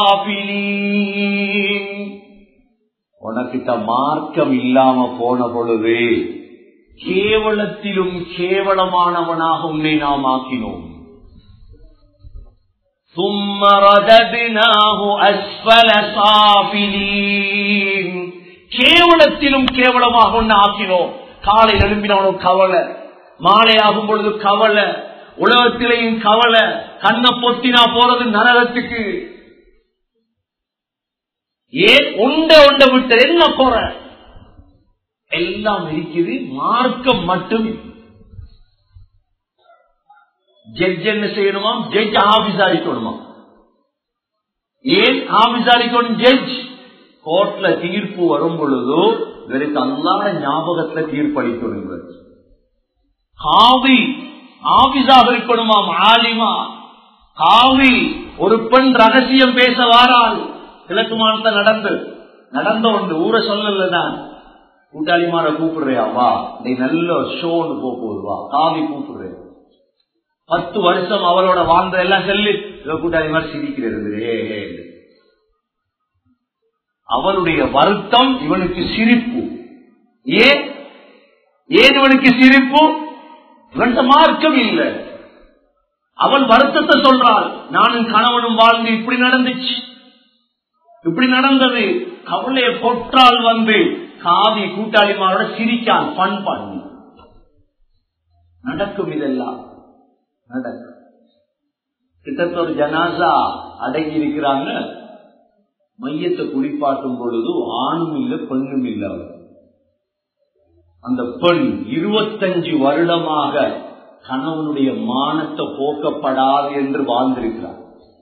[SPEAKER 2] سافلين உனக்கிட்ட மார்க்கம் இல்லாம போன பொழுது கேவலத்திலும் கேவலமானவனாக உன்னை நாம் ஆக்கினோம் ثم رددناه أسفل سافلين கேவலத்திலும் கேவலமாக ஒன்று ஆக்கினோம் காலை எழும்பினவனும் கவலை மாலை ஆகும் பொழுது கவலை உலகத்திலேயும் கவலை கண்ணை பொத்தினா போறது நரகத்துக்கு ஏன் உண்ட உண்ட விட்டு என்ன குறை எல்லாம் இருக்குது மார்க்கம் மட்டும் ஜட்ஜ் என்ன செய்யணுமா ஜட்ஜ் ஆபீஸ் அளிக்கணுமா ஏன் ஆபீஸ் அளிக்கணும் ஜட்ஜ் கோர்ட்ல தீர்ப்பு வரும் பொழுதோ இவருக்கு அல்லாத ஞாபகத்துல தீர்ப்பளிக்கணும் இவர் காவி ஆபீஸாக இருக்கணுமாம் ஆலிமா காவி ஒரு பெண் ரகசியம் பேச வாரால் கிழக்கு மாநிலத்தில் நடந்து நடந்த ஒன்று ஊரை சொல்லலதான் கூட்டாளிமார கூப்பிடுறியா வா நீ நல்ல ஷோன்னு போகுது வா காவி கூப்பிடுறேன் பத்து வருஷம் அவளோட வாழ்ந்த எல்லாம் சொல்லி கூட்டாளி மாதிரி சிரிக்கிறது ஏ ஏ அவளுடைய வருத்தம் இவனுக்கு சிரிப்பு ஏன் ஏன் இவனுக்கு சிரிப்பு இவன்ட மார்க்கம் இல்லை அவன் வருத்தத்தை சொல்றாள் நானும் கணவனும் வாழ்ந்து இப்படி நடந்துச்சு இப்படி நடந்தது கவலையை கொற்றால் வந்து காவி கூட்டாளிமாரோட சிரிக்கான் பண் பண்ணி நடக்கும் இதெல்லாம் நடக்கும் கிட்டத்தட்ட ஒரு ஜனாசா அடங்கி இருக்கிறாங்க மையத்தை குளிப்பாட்டும் பொழுது ஆணும் இல்லை பெண்ணும் இல்லை அவர் அந்த பெண் இருபத்தஞ்சு வருடமாக கணவனுடைய மானத்தை போக்கப்படாது என்று வாழ்ந்திருக்கிறார்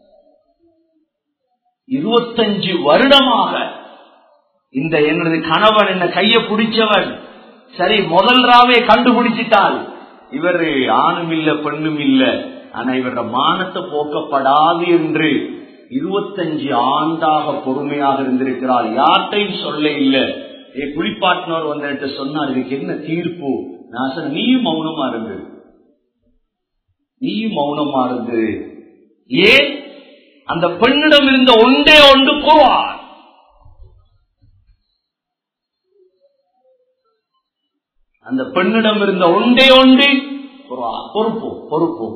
[SPEAKER 2] இருபத்தஞ்சு வருடமாக இந்த என்னது கணவன் என்ன கைய பிடிச்சவன் சரி முதல் ராவே கண்டுபிடிச்சிட்டால் இவர் ஆணும் இல்ல பெண்ணும் இல்ல ஆனா இவர மானத்தை போக்கப்படாது என்று இருபத்தஞ்சு ஆண்டாக பொறுமையாக இருந்திருக்கிறார் யார்கிட்டையும் சொல்ல இல்ல ஏ குளிப்பாட்டினவர் வந்துட்டு சொன்னார் இதுக்கு என்ன தீர்ப்பு நான் சொன்ன நீயும் மௌனமா இருந்து நீயும் மௌனமா இருந்து ஏன் அந்த பெண்ணிடம் இருந்த ஒன்றே ஒன்று குருவார் அந்த பெண்ணிடம் இருந்த ஒன்றே ஒன்று குர்ஆன். பொறுப்பு பொறுப்பு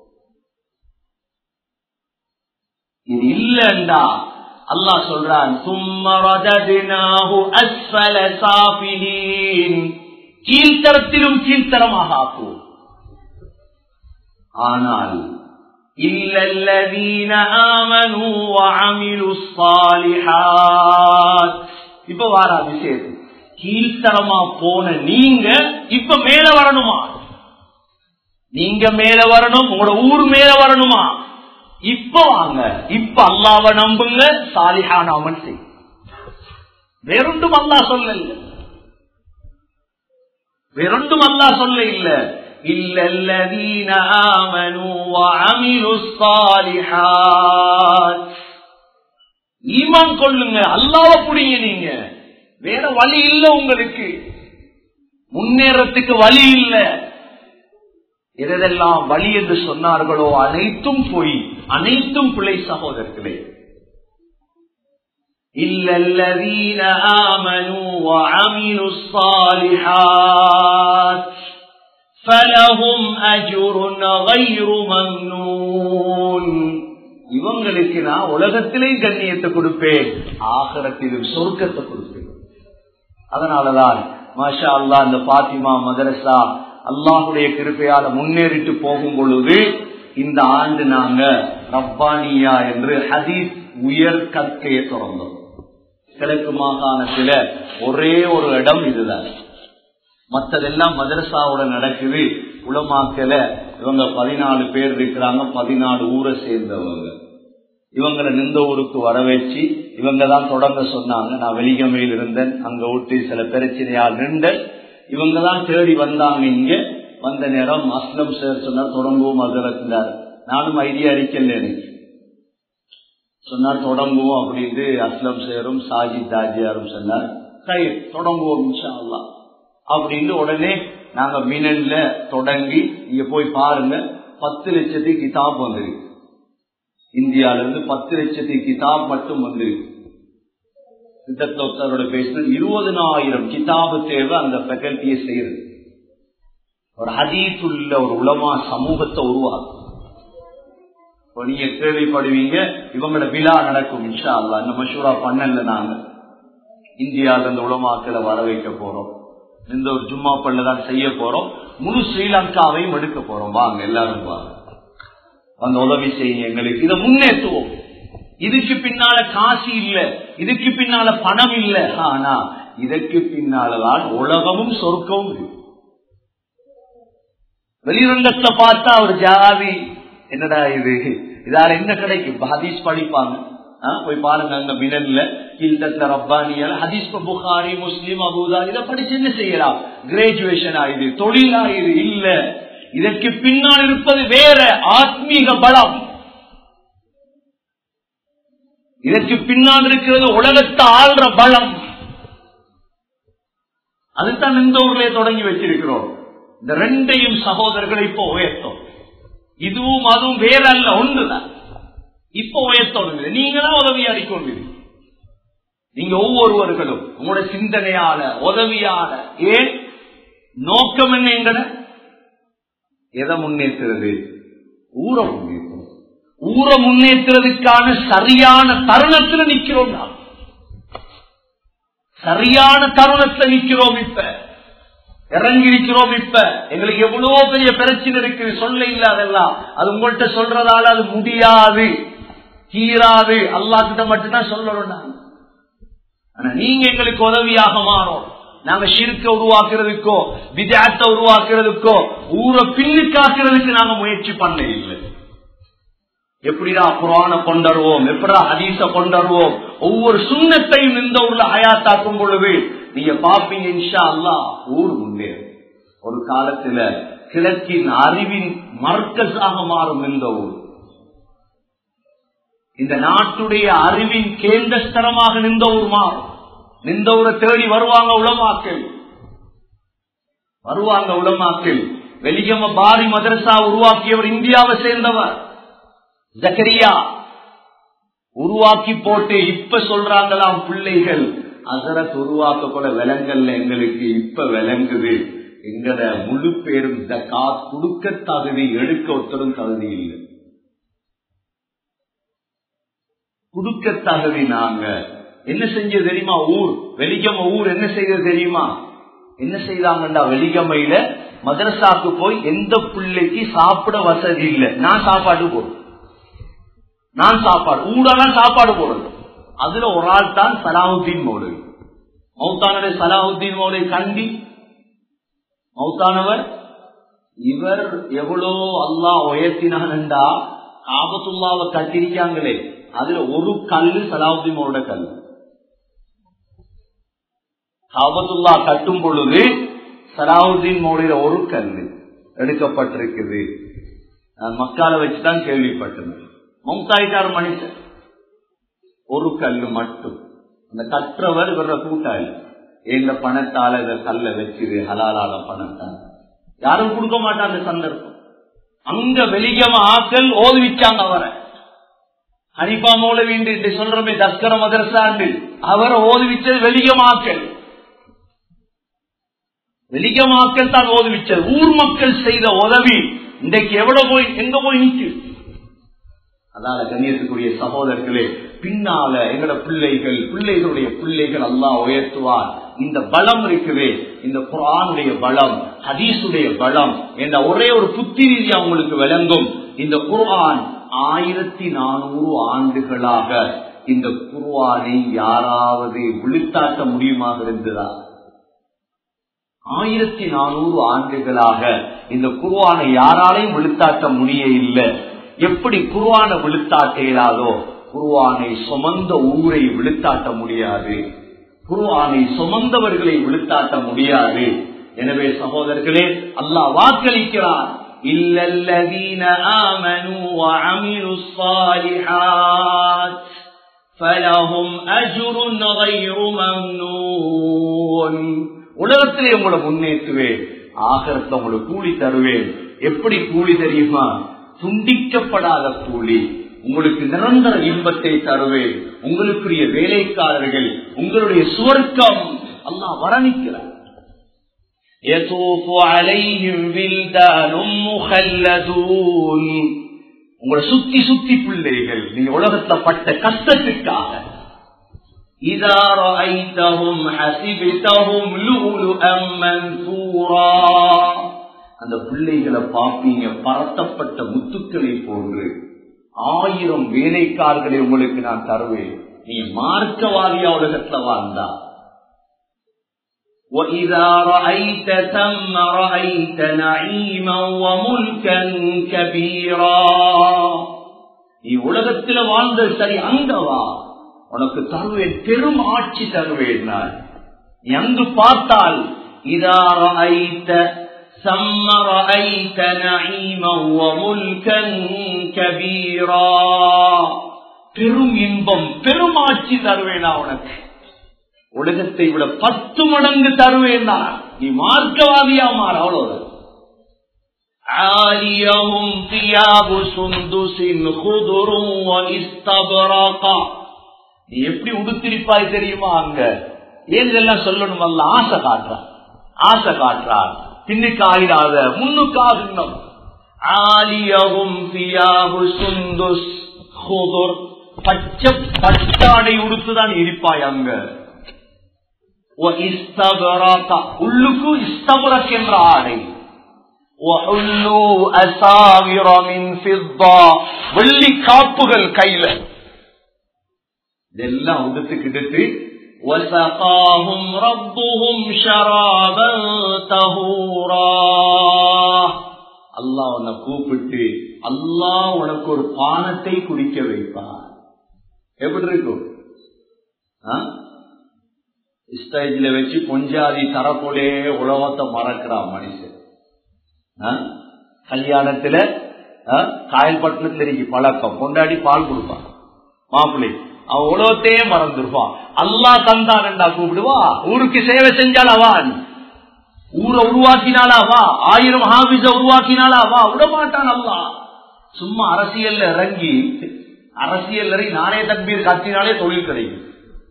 [SPEAKER 2] இது இல்லண்டா அல்லாஹ் சொல்றான் சும்ம ரததினாஹு அஸ்ஃபல சாஃபிலீன் கீழ்த்தரத்திலும் கீழ்த்தரமாக ஆக்குவோம் ஆனால் إلا الذين آمنوا وعملوا الصالحات இப்ப வாரா விஷயம் கீழ்த்தரமா போன நீங்க இப்ப மேல வரணுமா நீங்க மேல வரணும் உங்களோட ஊர் மேல வரணுமா இப்ப வாங்க இப்ப அல்லாவ நம்புங்க சாலிஹான அமல் செய் வேறொன்றும் அல்லா சொல்ல இல்ல வேறொன்றும் அல்லா சொல்ல இல்ல إلا الذين آمنوا وعملوا الصالحات ஈமான் கொள்ளுங்க அல்லாவ புடிங்க நீங்க வேற வழி இல்ல உங்களுக்கு முன்னேறத்துக்கு வழி இல்ல எதெல்லாம் வழி என்று சொன்னார்களோ அனைத்தும் பொய் அனைத்தும் பிள்ளை சகோதரர்களே إلا الذين آمنوا وعملوا الصالحات فلهم أجر غير ممنون இவங்களுக்கு நான் உலகத்திலேயும் கண்ணியத்தை கொடுப்பேன் ஆகரத்திலும் சொர்க்கத்தை கொடுப்பேன் அதனாலதான் மாஷா அல்லா இந்த பாத்திமா மதரசா அல்லாஹுடைய கிருப்பையால முன்னேறிட்டு போகும் பொழுது இந்த ஆண்டு நாங்க ரப்பானியா என்று ஹதீஸ் உயர் கற்கையை திறந்தோம் கிழக்கு மாகாணத்துல ஒரே ஒரு இடம் இதுதான் மற்றதெல்லாம் மதரசாவோட நடக்குது உளமாக்கல இவங்க பதினாலு பேர் இருக்கிறாங்க பதினாலு ஊரை சேர்ந்தவங்க இவங்களை நிந்த ஊருக்கு வர வச்சு இவங்க தான் தொடங்க சொன்னாங்க நான் வெளிகமையில் இருந்தேன் அங்க விட்டு சில பிரச்சனையால் நின்றேன் இவங்க தான் தேடி வந்தாங்க இங்க வந்த நேரம் அஸ்லம் சார் சொன்னார் தொடங்குவோம் அதிரத்தினார் நானும் ஐடியா அடிக்கல எனக்கு சொன்னார் தொடங்குவோம் அப்படின்னு அஸ்லம் சேரும் சாஜித் தாஜியாரும் சொன்னார் கை தொடங்குவோம் இன்ஷா அல்லாஹ் அப்படின்னு உடனே நாங்க மினல்ல தொடங்கி இங்க போய் பாருங்க பத்து லட்சத்துக்கு கிதாப் வந்திருக்கு இந்தியால இருந்து பத்து லட்சத்துக்கு கிதாப் மட்டும் வந்திருக்கு சித்தத்தோத்தரோட பேசின இருபதனாயிரம் கிதாபு தேவை அந்த ஃபெக்கல்ட்டியை செய்யறது ஒரு ஹதீஸ் உள்ள ஒரு உலமா சமூகத்தை உருவாக்கும் இப்போ நீங்க கேள்விப்படுவீங்க இவங்களோட விழா நடக்கும் இன்ஷா அல்லா இந்த மஷூரா பண்ணல நாங்க இந்தியால இருந்து உலமாக்களை வர வைக்க போறோம் இந்த ஒரு ஜும்மா பள்ள தான் செய்ய போறோம் முழு ஸ்ரீலங்காவையும் எடுக்க போறோம் வாங்க எல்லாரும் வாங்க அந்த உதவி செய்யுங்க எங்களுக்கு இதை முன்னேற்றுவோம் இதுக்கு பின்னால காசு இல்ல இதுக்கு பின்னால பணம் இல்ல ஆனா இதற்கு பின்னாலதான் உலகமும் சொர்க்கமும் இருக்கு வெளிரங்கத்தை பார்த்தா ஒரு ஜாதி என்னடா இது இதால என்ன கிடைக்கும் ஹதீஸ் படிப்பாங்க ஆ, போய் பாருங்க அங்க மினல்ல கீழ்த்தத்துல ரப்பானியால ஹதீஸ் இப்ப புகாரி முஸ்லிம் அபூதா இதை படிச்சு என்ன செய்யலாம் கிராஜுவேஷன் ஆயுது தொழில் ஆயுது இல்ல இதற்கு பின்னால் இருப்பது வேற ஆத்மீக பலம் இதற்கு பின்னால் இருக்கிறது உலகத்தை ஆள்ற பலம் அதுதான் இந்த ஊர்லயே தொடங்கி வச்சிருக்கிறோம் இந்த ரெண்டையும் சகோதரர்களை இப்போ உயர்த்தோம் இதுவும் அதுவும் வேற அல்ல ஒன்றுதான் இப்ப உயர்த்தோம் நீங்க தான் உதவி அளிக்கொண்டு நீங்க ஒவ்வொருவர்களும் உங்களோட சிந்தனையால உதவியால ஏன் நோக்கம் என்ன எங்கட எதை முன்னேற்றுறது ஊர முன்னேற்றம் ஊரை முன்னேற்றுறதுக்கான சரியான தருணத்துல நிக்கிறோம் நாம் சரியான தருணத்துல நிக்கிறோம் இப்ப இறங்கி இருக்கிறோம் இப்ப எங்களுக்கு எவ்வளவு பெரிய பிரச்சனை இருக்கு சொல்ல இல்லாதெல்லாம் அது உங்கள்கிட்ட சொல்றதால அது முடியாது தீராது அல்லாக்கிட்ட மட்டும்தான் சொல்லணும் நான் ஆனா நீங்க எங்களுக்கு உதவியாக மாறும் நாங்க ஷிர்க்க உருவாக்குறதுக்கோ விஜயத்தை உருவாக்குறதுக்கோ ஊரை பின்னுக்காக்குறதுக்கு நாங்க முயற்சி பண்ண இல்லை எப்படிடா குரான கொண்டருவோம் எப்படா ஹதீச கொண்டருவோம் ஒவ்வொரு சுண்ணத்தையும் இந்த ஊர்ல ஹயாத்தாக்கும் பொழுது நீங்க பாப்பீங்க இன்ஷா அல்லா ஊர் முன்னேறும் ஒரு காலத்துல கிழக்கின் அறிவின் மர்க்கஸாக மாறும் இந்த ஊர் இந்த நாட்டுடைய அறிவின் கேந்திரஸ்தரமாக நின்ற ஊர் மாறும் நின்ற ஊரை தேடி வருவாங்க உளமாக்கல் வருவாங்க உளமாக்கல் வெளியம பாரி மதரசா உருவாக்கியவர் இந்தியாவை சேர்ந்தவர் ஜக்கரியா உருவாக்கி போட்டு இப்ப சொல்றாங்களாம் பிள்ளைகள் அசரத் உருவாக்க கூட விலங்கல்ல எங்களுக்கு இப்ப விளங்குது எங்கட முழு பேரும் ஜக்காத் கொடுக்க தகுதி எடுக்க ஒருத்தரும் தகுதி இல்லை கொடுக்க தகுதி நாங்க என்ன செஞ்சது தெரியுமா ஊர் வெலிகம ஊர் என்ன செய்தது தெரியுமா என்ன செய்தாங்கண்டா வெலிகமையில மதரசாக்கு போய் எந்த பிள்ளைக்கு சாப்பிட வசதி இல்லை நான் சாப்பாடு போடுறேன் நான் சாப்பாடு ஊடெல்லாம் சாப்பாடு போடுறது அதுல ஒரு ஆள் தான் சலாஹுத்தீன் மௌலவி மௌத்தானவர் சலாஹுத்தீன் மௌலவி கண்டி மௌத்தானவர் இவர் எவ்வளோ அல்லா உயர்த்தினான்டா காபத்துல்லாவை கட்டிருக்காங்களே அதுல ஒரு கல்லு சலாஹுத்தீன் மௌலோட கல்லு காபத்துல்லா கட்டும் பொழுது சலாஹுத்தீன் மௌலியில ஒரு கல்லு எடுக்கப்பட்டிருக்குது நான் மக்கால வச்சுதான் கேள்விப்பட்டேன் மௌத்தாயிட்டார் மனுஷன் ஒரு கல்லு மட்டும் அந்த கற்றவர் இவர கூட்டாளி எங்க பணத்தால இத கல்ல வச்சுது ஹலாலால பணத்தால் யாரும் கொடுக்க மாட்டாங்க சந்தர்ப்பம் அங்க வெளியம ஆக்கள் ஓதுவிச்சாங்க அவரை ஹனிபா மௌலவி என்று சொல்றமே தஸ்கர மதரசாண்டு அவரை ஓதுவிச்சது வெளியமாக்கல் வெளியமாக்கல் தான் ஓதுவிச்சது ஊர் மக்கள் செய்த உதவி இன்றைக்கு எவ்வளவு போய் எங்க போய் நிற்கும் அதால கண்ணியத்துக்குரிய சகோதரர்களே பின்னால எங்கட பிள்ளைகள் பிள்ளைகளுடைய பிள்ளைகள் அல்லா உயர்த்துவார் இந்த பலம் இருக்குதே இந்த குரானுடைய பலம் ஹதீசுடைய பலம் என்ற ஒரே ஒரு புத்தி ரீதியா உங்களுக்கு விளங்கும் இந்த குர்ஆன் ஆயிரத்தி நானூறு ஆண்டுகளாக இந்த குர்ஆனை யாராவது விழுத்தாட்ட முடியுமாக இருந்ததா ஆயிரத்தி நானூறு ஆண்டுகளாக இந்த குர்ஆனை யாராலையும் விழுத்தாட்ட முடிய இல்லை எப்படி குர்ஆன விழுத்தாட்ட இயலாதோ குருவானை சுமந்த ஊரை விழுத்தாட்ட முடியாது குருவானை சுமந்தவர்களை விழுத்தாட்ட முடியாது எனவே சகோதரர்களே அல்லாஹ் வாக்களிக்கிறார் இல்லல்லதீன ஆமனு وعملوا الصالحات فلهم أجر غير ممنون உலகத்திலே உங்களை முன்னேற்றுவேன் ஆகரத்தை உங்களுக்கு கூலி தருவேன் எப்படி கூலி தெரியுமா துண்டிக்கப்படாத கூலி உங்களுக்கு நிரந்தர இன்பத்தை தருவேன் உங்களுக்குரிய வேலைக்காரர்கள் உங்களுடைய சுவர்க்கம் அல்லாஹ் வர்ணிக்கிறார் يطوف عليهم ولدان مخلدون உங்களை சுத்தி சுத்தி பிள்ளைகள் நீங்க உலகத்துல பட்ட கஷ்டத்துக்காக إذا رأيتهم حسبتهم لؤلؤا منثورا அந்த பிள்ளைகளை பார்ப்பீங்க பரத்தப்பட்ட முத்துக்களை போன்று ஆயிரம் வேலைக்காரர்களை உங்களுக்கு நான் தருவேன் நீ மார்க்கவாதியா உலகத்துல வாழ்ந்தா وَإِذَا رَأَيْتَ ثَمَّ رَأَيْتَ نَعِيمًا وَمُلْكًا كَبِيرًا நீ உலகத்தில் வாழ்ந்த சரி அங்கவா உனக்கு தருவேன் பெரும் ஆட்சி தருவேன் நான் நீ அங்கு பார்த்தால் இதா رأيت ثم رأيت نعيما وملكا كبيرا பெரும் இன்பம் பெரும் ஆட்சி தருவேனா உனக்கு உலகத்தை விட பத்து மடங்கு தருவேன் நான் நீ மார்க்கவாதியா மாற அவ்வளவு عاليهم ثياب سندس خضر واستبرق நீ எப்படி உடுத்திருப்பாய் தெரியுமா அங்க ஏன் இதெல்லாம் சொல்லணும் அல்ல ஆசை காட்டுறான் ஆசை காட்டுறான் பின்னுக்கு ஆயிடாத முன்னுக்கு ஆகணும் ஆலியவும் தியாபு சுந்துஸ் ஹுதுர் பச்சை பட்டாடை உடுத்துதான் இருப்பாய் அங்க உள்ளுக்கு இஸ்தபரக் என்ற ஆடை வெள்ளி காப்புகள் கையில இதெல்லாம் உடுத்துக்கிட்டு وسقاهم ربهم شرابا طهورا அல்லாஹ் உன்னை கூப்பிட்டு அல்லாஹ் உனக்கு ஒரு பானத்தை குடிக்க வைப்பார் எப்படி இருக்கும் ஸ்டேஜில் வச்சு பொஞ்சாதி தரப்போலே உலகத்தை மறக்கிறான் மனுஷன் கல்யாணத்துல காயல்பட்டினத்துல இருக்கு பழக்கம் கொண்டாடி பால் கொடுப்பான் மாப்பிள்ளை அவன் உலகத்தையே மறந்துருப்பான் அல்லா தந்தான்டா கூப்பிடுவா ஊருக்கு சேவை செஞ்சால் அவான் ஊரை உருவாக்கினாலா வா ஆயிரம் ஹாபிஸ உருவாக்கினாலா வா விடமாட்டான் அல்லா சும்மா அரசியல்ல இறங்கி அரசியல் நானே தக்பீர் காத்தினாலே தொழில் கிடைக்கும்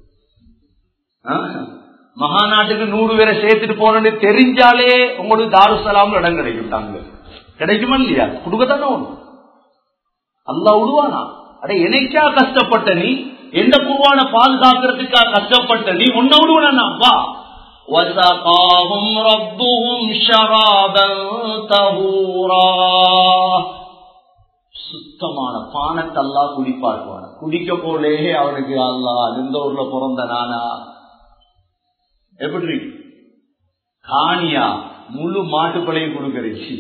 [SPEAKER 2] மகாநாட்டுக்கு நூறு பேரை சேர்த்துட்டு போனு தெரிஞ்சாலே உங்களுக்கு தாருசலாம் இடம் கிடைக்கும் தாங்க கிடைக்குமா இல்லையா கொடுக்கத்தானே ஒண்ணு அல்லா விடுவானா அட எனக்கா கஷ்டப்பட்ட நீ எந்த குருவான பாதுகாக்கிறதுக்கா கஷ்டப்பட்ட நீ உன்ன விடுவானா வா وسقاهم ربهم شرابا طهورا சுத்தமான பானத்தை அல்லா குடிப்பாக்குவான குடிக்க போலே அவனுக்கு அல்லா எந்த ஊர்ல பிறந்த நானா எப்படி காணியா முழு மாட்டுப்பழையும் கொடுக்கறச்சு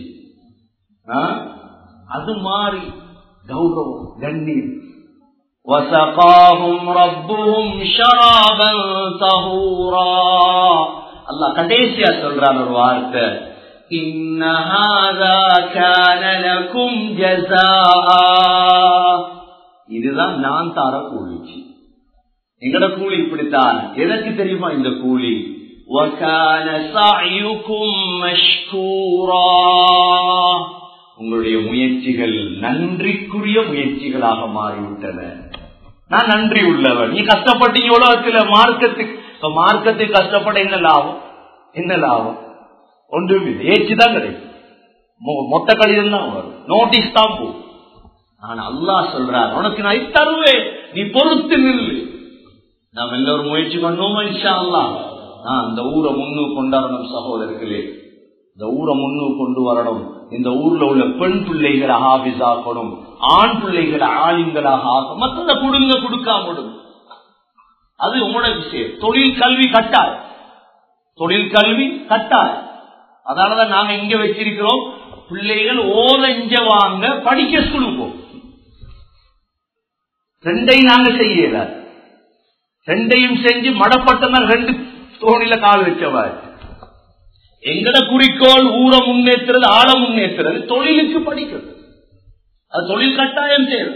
[SPEAKER 2] அது மாறி கௌரவம் கண்ணீர் وسقاهم ربهم شرابا طهورا அல்லாஹ் கடைசியா சொல்றான் ஒரு வார்த்தை إن هذا كان لكم جزاء இதுதான் நான் தர கூலிச்சு எங்கட கூலி இப்படித்தான் எதற்கு தெரியுமா இந்த கூலி وَكَانَ سَعْيُكُمْ مَشْكُورًا உங்களுடைய முயற்சிகள் நன்றிக்குரிய முயற்சிகளாக மாறிவிட்டன நான் நன்றி உள்ளவன் நீ கஷ்டப்பட்டீங்க உலகத்துல மார்க்கத்துக்கு இப்ப மார்க்கத்துக்கு கஷ்டப்பட என்ன லாபம் என்ன லாபம் ஒன்றும் இல்லை ஏச்சுதான் கிடைக்கும் மொத்த கடிதம் தான் வரும் நோட்டீஸ் தான் போகும் நான் அல்லாஹ் சொல்றார் உனக்கு நான் தருவேன் நீ பொறுத்து நில்லு நாம் எல்லோரும் முயற்சி பண்ணுவோமா இன்ஷா அல்லா நான் இந்த ஊரை முன்னு கொண்டாடணும் சகோதரர்களே இந்த ஊரை முன்னு கொண்டு வரணும் இந்த ஊர்ல உள்ள பெண் பிள்ளைகளை ஹாபிஸ் ஆக்கணும் ஆண் பிள்ளைகளை ஆளுங்களாக ஆக்கணும் மற்ற கொடுங்க கொடுக்காம அது உங்களோட விஷயம் தொழில் கல்வி கட்டாய் தொழில் கல்வி கட்டாய் அதனாலதான் நாங்க இங்க வச்சிருக்கிறோம் பிள்ளைகள் ஓத இஞ்ச வாங்க படிக்க ஸ்கூலுக்கு ரெண்டையும் நாங்க செய்யல ரெண்டையும் செஞ்சு மடப்பட்டனர் ரெண்டு தோணில கால் வச்சவர் எங்கட குறிக்கோள் ஊரை முன்னேற்றுறது ஆழ முன்னேற்றுறது தொழிலுக்கு படிக்கிறது அது தொழில் கட்டாயம் தேவை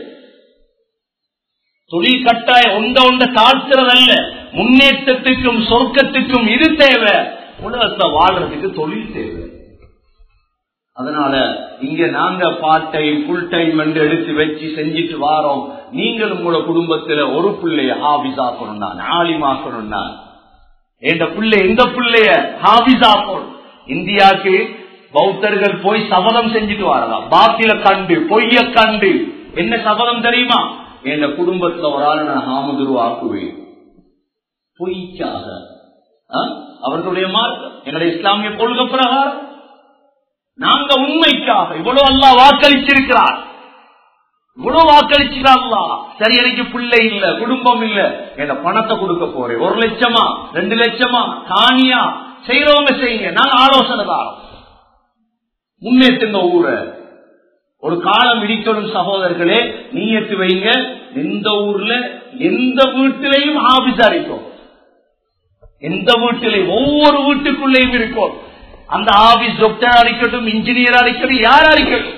[SPEAKER 2] தொழில் கட்டாயம் ஒன்ற ஒன்ற தாழ்த்துறதல்ல முன்னேற்றத்துக்கும் சொர்க்கத்துக்கும் இது தேவை உலகத்தை வாழ்றதுக்கு தொழில் தேவை அதனால இங்க நாங்க பார்ட் டைம் ஃபுல் டைம் என்று எடுத்து வச்சு செஞ்சுட்டு வாரோம் நீங்கள் உங்களோட குடும்பத்துல ஒரு பிள்ளைய ஹாபிஸ் ஆக்கணும் தான் ஆலிமாக்கணும் தான் எந்த பிள்ளை எந்த பிள்ளைய ஹாபிஸ் ஆக்கணும் இந்தியாவுக்கு பௌத்தர்கள் போய் சபதம் செஞ்சுட்டு வரலாம் பாத்தில கண்டு பொய்ய கண்டு என்ன சபதம் தெரியுமா என் குடும்பத்துல ஒரு ஆள் நான் ஹாமுதுரு ஆக்குவேன் பொய்க்காக அவர்களுடைய மார்க்கம் என்னுடைய இஸ்லாமிய கொள்கை பிரகாரம் நாங்க உண்மைக்காக இவ்வளவு அல்லா வாக்களிச்சிருக்கிறார் இவ்வளவு வாக்களிச்சிருக்கா சரி எனக்கு பிள்ளை இல்ல குடும்பம் இல்ல என்ன பணத்தை கொடுக்க போறேன் ஒரு லட்சமா ரெண்டு லட்சமா காணியா செய்யறவங்க செய்யுங்க நான் ஆலோசனை தான் முன்னேற்றுங்க ஊரை ஒரு காலம் இடிக்கணும் சகோதரர்களே நீயத்து வைங்க எந்த ஊர்ல எந்த வீட்டிலையும் ஆபிஸ் அடிக்கும் எந்த வீட்டிலையும் ஒவ்வொரு வீட்டுக்குள்ளேயும் இருக்கும் அந்த ஆபீஸ் டாக்டர் அடிக்கட்டும் இன்ஜினியர் அடிக்கட்டும் யார் அடிக்கட்டும்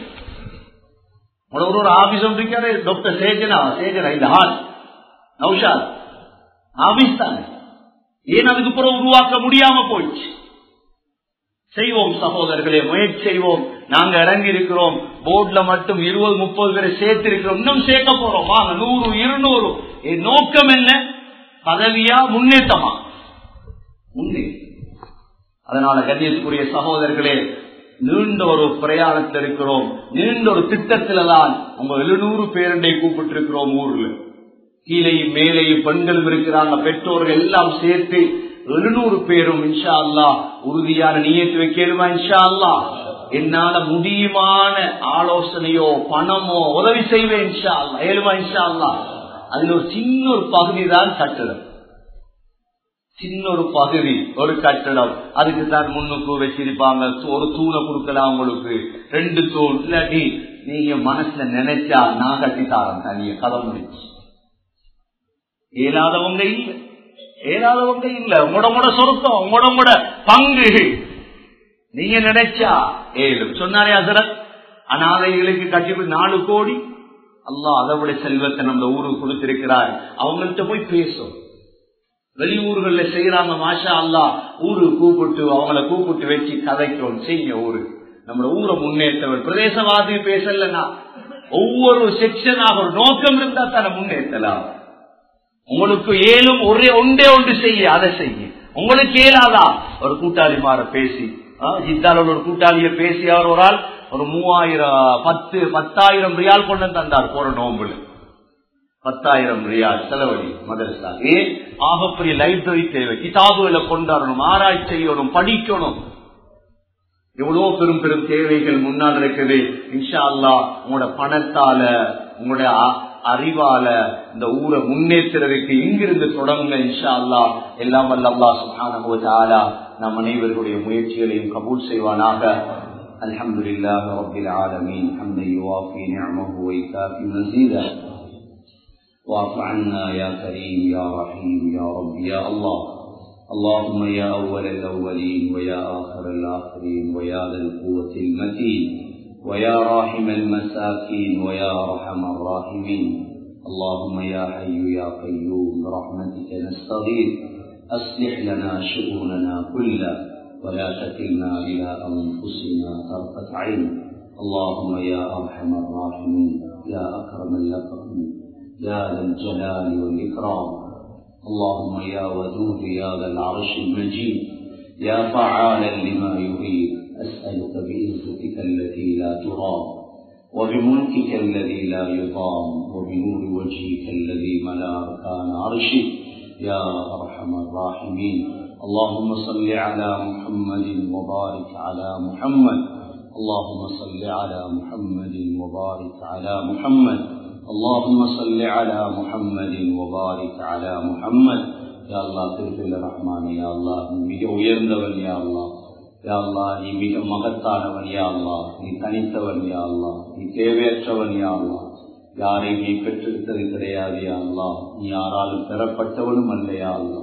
[SPEAKER 2] ஒரு ஒரு ஆபீஸ் இருக்காரு டாக்டர் சேஜனா சேஜனா இந்த ஹால் நௌஷாத் ஆபீஸ் தானே ஏன் அதுக்கு பிறகு உருவாக்க முடியாம போயிடுச்சு செய்வோம் சகோதரர்களே முயற்சி செய்வோம் நாங்க இறங்கி இருக்கிறோம் போர்ட்ல மட்டும் இருபது முப்பது பேரை சேர்த்து இருக்கிறோம் இன்னும் சேர்க்க போறோம் வாங்க நூறு இருநூறு என் நோக்கம் என்ன பதவியா முன்னேற்றமா முன்னேற்றம் அதனால கண்ணியத்துக்குரிய சகோதரர்களே நீண்ட ஒரு பிரயாணத்தில் இருக்கிறோம் நீண்ட ஒரு திட்டத்தில தான் உங்க எழுநூறு பேரண்டை கூப்பிட்டு இருக்கிறோம் ஊர்ல கீழையும் மேலையும் பெண்களும் இருக்கிறாங்க பெற்றோர்கள் எல்லாம் சேர்த்து எழுநூறு பேரும் இன்ஷா அல்லா உறுதியான நீயத்து வைக்கலுமா இன்ஷா அல்லா என்னால முடியுமான ஆலோசனையோ பணமோ உதவி செய்வேன் இன்ஷா அல்லா ஏழுமா இன்ஷா அல்லா அதுல ஒரு சின்ன ஒரு பகுதி தான் கட்டடம் சின்ன ஒரு பகுதி ஒரு கட்டடம் அதுக்கு தான் முன்னுக்கு வச்சிருப்பாங்க ஒரு தூணை கொடுக்கலாம் உங்களுக்கு ரெண்டு தூண் இல்லாட்டி நீங்க மனசுல நினைச்சா நான் கட்டித்தாரன் தனிய கதை முடிச்சு இயலாதவங்க இல்ல இயலாதவங்க இல்ல உங்களோட கூட சொருக்கம் உங்களோட கூட பங்கு நீங்க நினைச்சா ஏழும் சொன்னாரே அசரத் அனாதைகளுக்கு கட்டி நாலு கோடி அல்லா அதை விட செல்வத்தை நம்ம ஊருக்கு கொடுத்திருக்கிறார் அவங்கள்ட்ட போய் பேசும் வெளியூர்கள்ல செய்யறாங்க மாஷா அல்லா ஊரு கூப்பிட்டு அவங்கள கூப்பிட்டு வச்சு கதைக்கும் செய்ய ஊரு நம்ம ஊரை முன்னேற்றவர் பிரதேசவாதி பேசலன்னா ஒவ்வொரு செக்ஷனாக ஒரு நோக்கம் இருந்தா தானே முன்னேற்றலாம் உங்களுக்கு ஏழும் ஒரே ஒன்றே ஒன்று செய்ய அதை செய்ய உங்களுக்கு ஏலாதா ஒரு கூட்டாளி மாற பேசி ஜித்தால ஒரு கூட்டாளிய பேசி அவர் ஒரு ஆள் ஒரு மூவாயிரம் பத்து பத்தாயிரம் ரியால் கொண்டு தந்தார் போற நோம்புல பத்தாயிரம் ரியால் செலவழி மதரசா ஏன் ஆகப்பெரிய லைப்ரரி தேவை கிதாபுகளை கொண்டாடணும் ஆராய்ச்சி செய்யணும் படிக்கணும் எவ்வளவு பெரும் பெரும் தேவைகள் முன்னால் இருக்குது இன்ஷா அல்லா உங்களோட பணத்தால உங்களுடைய அறிவால இந்த ஊரை முன்னேற்றுறதுக்கு இங்கிருந்து தொடங்க இன்ஷா அல்லா எல்லாம் வல்ல அல்லா சுஹானா நம் அனைவர்களுடைய முயற்சிகளையும் கபூல் செய்வானாக الحمد لله رب العالمين حمدا يوافي نعمه ويكافي مزيدا واعف عنا يا كريم يا رحيم يا رب يا الله اللهم يا أول الأولين ويا آخر الآخرين ويا ذا القوة المتين ويا راحم المساكين ويا أرحم الراحمين اللهم يا حي يا قيوم برحمتك نستغيث أصلح لنا شؤوننا كلها ولا تكلنا إلى أنفسنا طرفة عين اللهم يا أرحم الراحمين يا أكرم الأكرمين يا ذا الجلال والإكرام اللهم يا ودود يا ذا العرش المجيد يا فعالا لما يريد أسألك بعزتك التي لا ترام وبملكك الذي لا يضام وبنور وجهك الذي ملا أركان عرشك يا أرحم الراحمين اللهم صل على محمد وبارك على محمد اللهم صل على محمد وبارك على محمد اللهم صل على محمد وبارك على محمد يا الله திருப்பில் ரஹ்மான் யா அல்லாஹ் நீ மிக உயர்ந்தவன் யா அல்லாஹ் யா அல்லாஹ் நீ மிக மகத்தானவன் யா அல்லாஹ் நீ தனித்தவன் யா அல்லாஹ் நீ தேவையற்றவன் யா அல்லாஹ்
[SPEAKER 1] யாரை நீ பெற்றெடுத்தது கிடையாது அல்லா நீ யாராலும் பெறப்பட்டவனும் அல்லையா அல்லா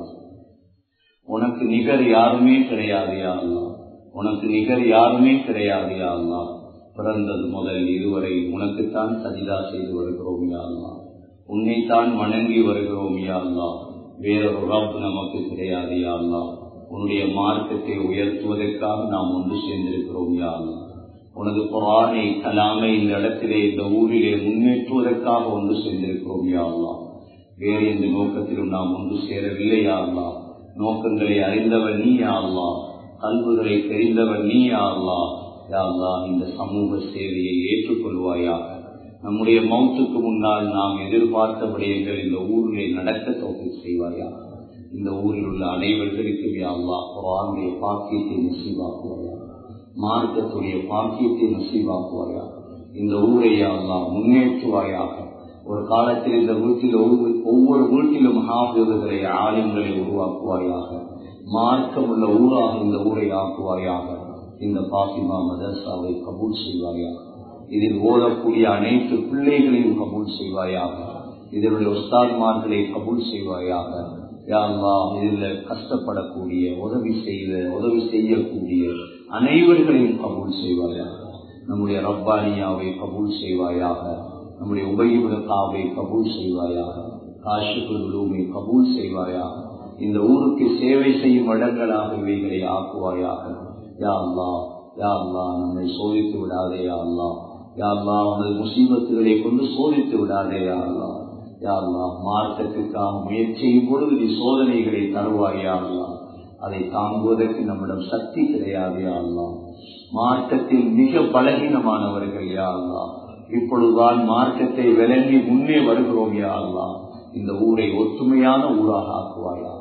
[SPEAKER 1] உனக்கு நிகர் யாருமே கிடையாது அல்லா உனக்கு நிகர் யாருமே கிடையாது அல்லா பிறந்தது முதல் இதுவரை உனக்குத்தான் சஜிதா செய்து வருகிறோம் யாழ்லா உன்னைத்தான் வணங்கி வருகிறோம் யாழ்லா வேறொரு ரப் நமக்கு கிடையாது யாழ்லா உன்னுடைய மார்க்கத்தை உயர்த்துவதற்காக நாம் ஒன்று சேர்ந்திருக்கிறோம் யாழ்லா உனது புறானை கலாமை இந்த இடத்திலே இந்த ஊரிலே முன்னேற்றுவதற்காக ஒன்று சேர்ந்திருக்கிறோம் யாழ்லா வேறு எந்த நோக்கத்திலும் நாம் ஒன்று சேரவில்லை யாழ்லா நோக்கங்களை அறிந்தவன் நீ யாழ்லா கல்வுகளை தெரிந்தவன் நீ யாழ்லா யாழ்லா இந்த சமூக சேவையை ஏற்றுக்கொள்வாயாக நம்முடைய மௌத்துக்கு முன்னால் நாம் எதிர்பார்த்த விடயங்கள் இந்த ஊரிலே நடக்க தோற்று செய்வாயா இந்த ஊரில் உள்ள அனைவர்களுக்கும் யாழ்லா குரானுடைய பாக்கியத்தை நசீவாக்குவாயா மார்க்கத்துடைய பாக்கியத்தை நசீவாக்குவாயா இந்த ஊரை யாழ்லா முன்னேற்றுவாயாக ஒரு காலத்தில் இந்த வீட்டில் ஒவ்வொரு வீட்டிலும் ஹாஃபிதுகளை ஆலயங்களை உருவாக்குவாயாக மார்க்கம் உள்ள ஊராக இந்த ஊரை ஆக்குவாயாக இந்த பாசிமா மதர்சாவை கபூல் செய்வாயாக இதில் ஓதக்கூடிய அனைத்து பிள்ளைகளையும் கபூல் செய்வாயாக இதனுடைய உஸ்தாத்மார்களை கபூல் செய்வாயாக யாருவா இதில் கஷ்டப்படக்கூடிய உதவி செய்த உதவி செய்யக்கூடிய அனைவர்களையும் கபூல் செய்வாயாக நம்முடைய ரப்பானியாவை கபூல் செய்வாயாக நம்முடைய உபயோகத்தாவை கபூல் செய்வாயாக காஷிபுலூமை கபூல் செய்வாயாக இந்த ஊருக்கு சேவை செய்யும் இடங்களாக இவைகளை ஆக்குவாயாக யா அல்லா யா அல்லா நம்மை சோதித்து விடாதே யா அல்லா யா அல்லா உனது முசீபத்துகளை கொண்டு சோதித்து விடாதே யா அல்லா யா அல்லா மார்க்கத்துக்காக முயற்சியும் பொழுது நீ சோதனைகளை தருவாயா அல்லா அதை தாங்குவதற்கு நம்மிடம் சக்தி கிடையாது யா அல்லா மார்க்கத்தில் மிக பலகீனமானவர்கள் யா அல்லா இப்பொழுதுதான் மார்க்கத்தை விளங்கி முன்னே வருகிறோம் யா அல்லா இந்த ஊரை ஒத்துமையான ஊராக ஆக்குவாயா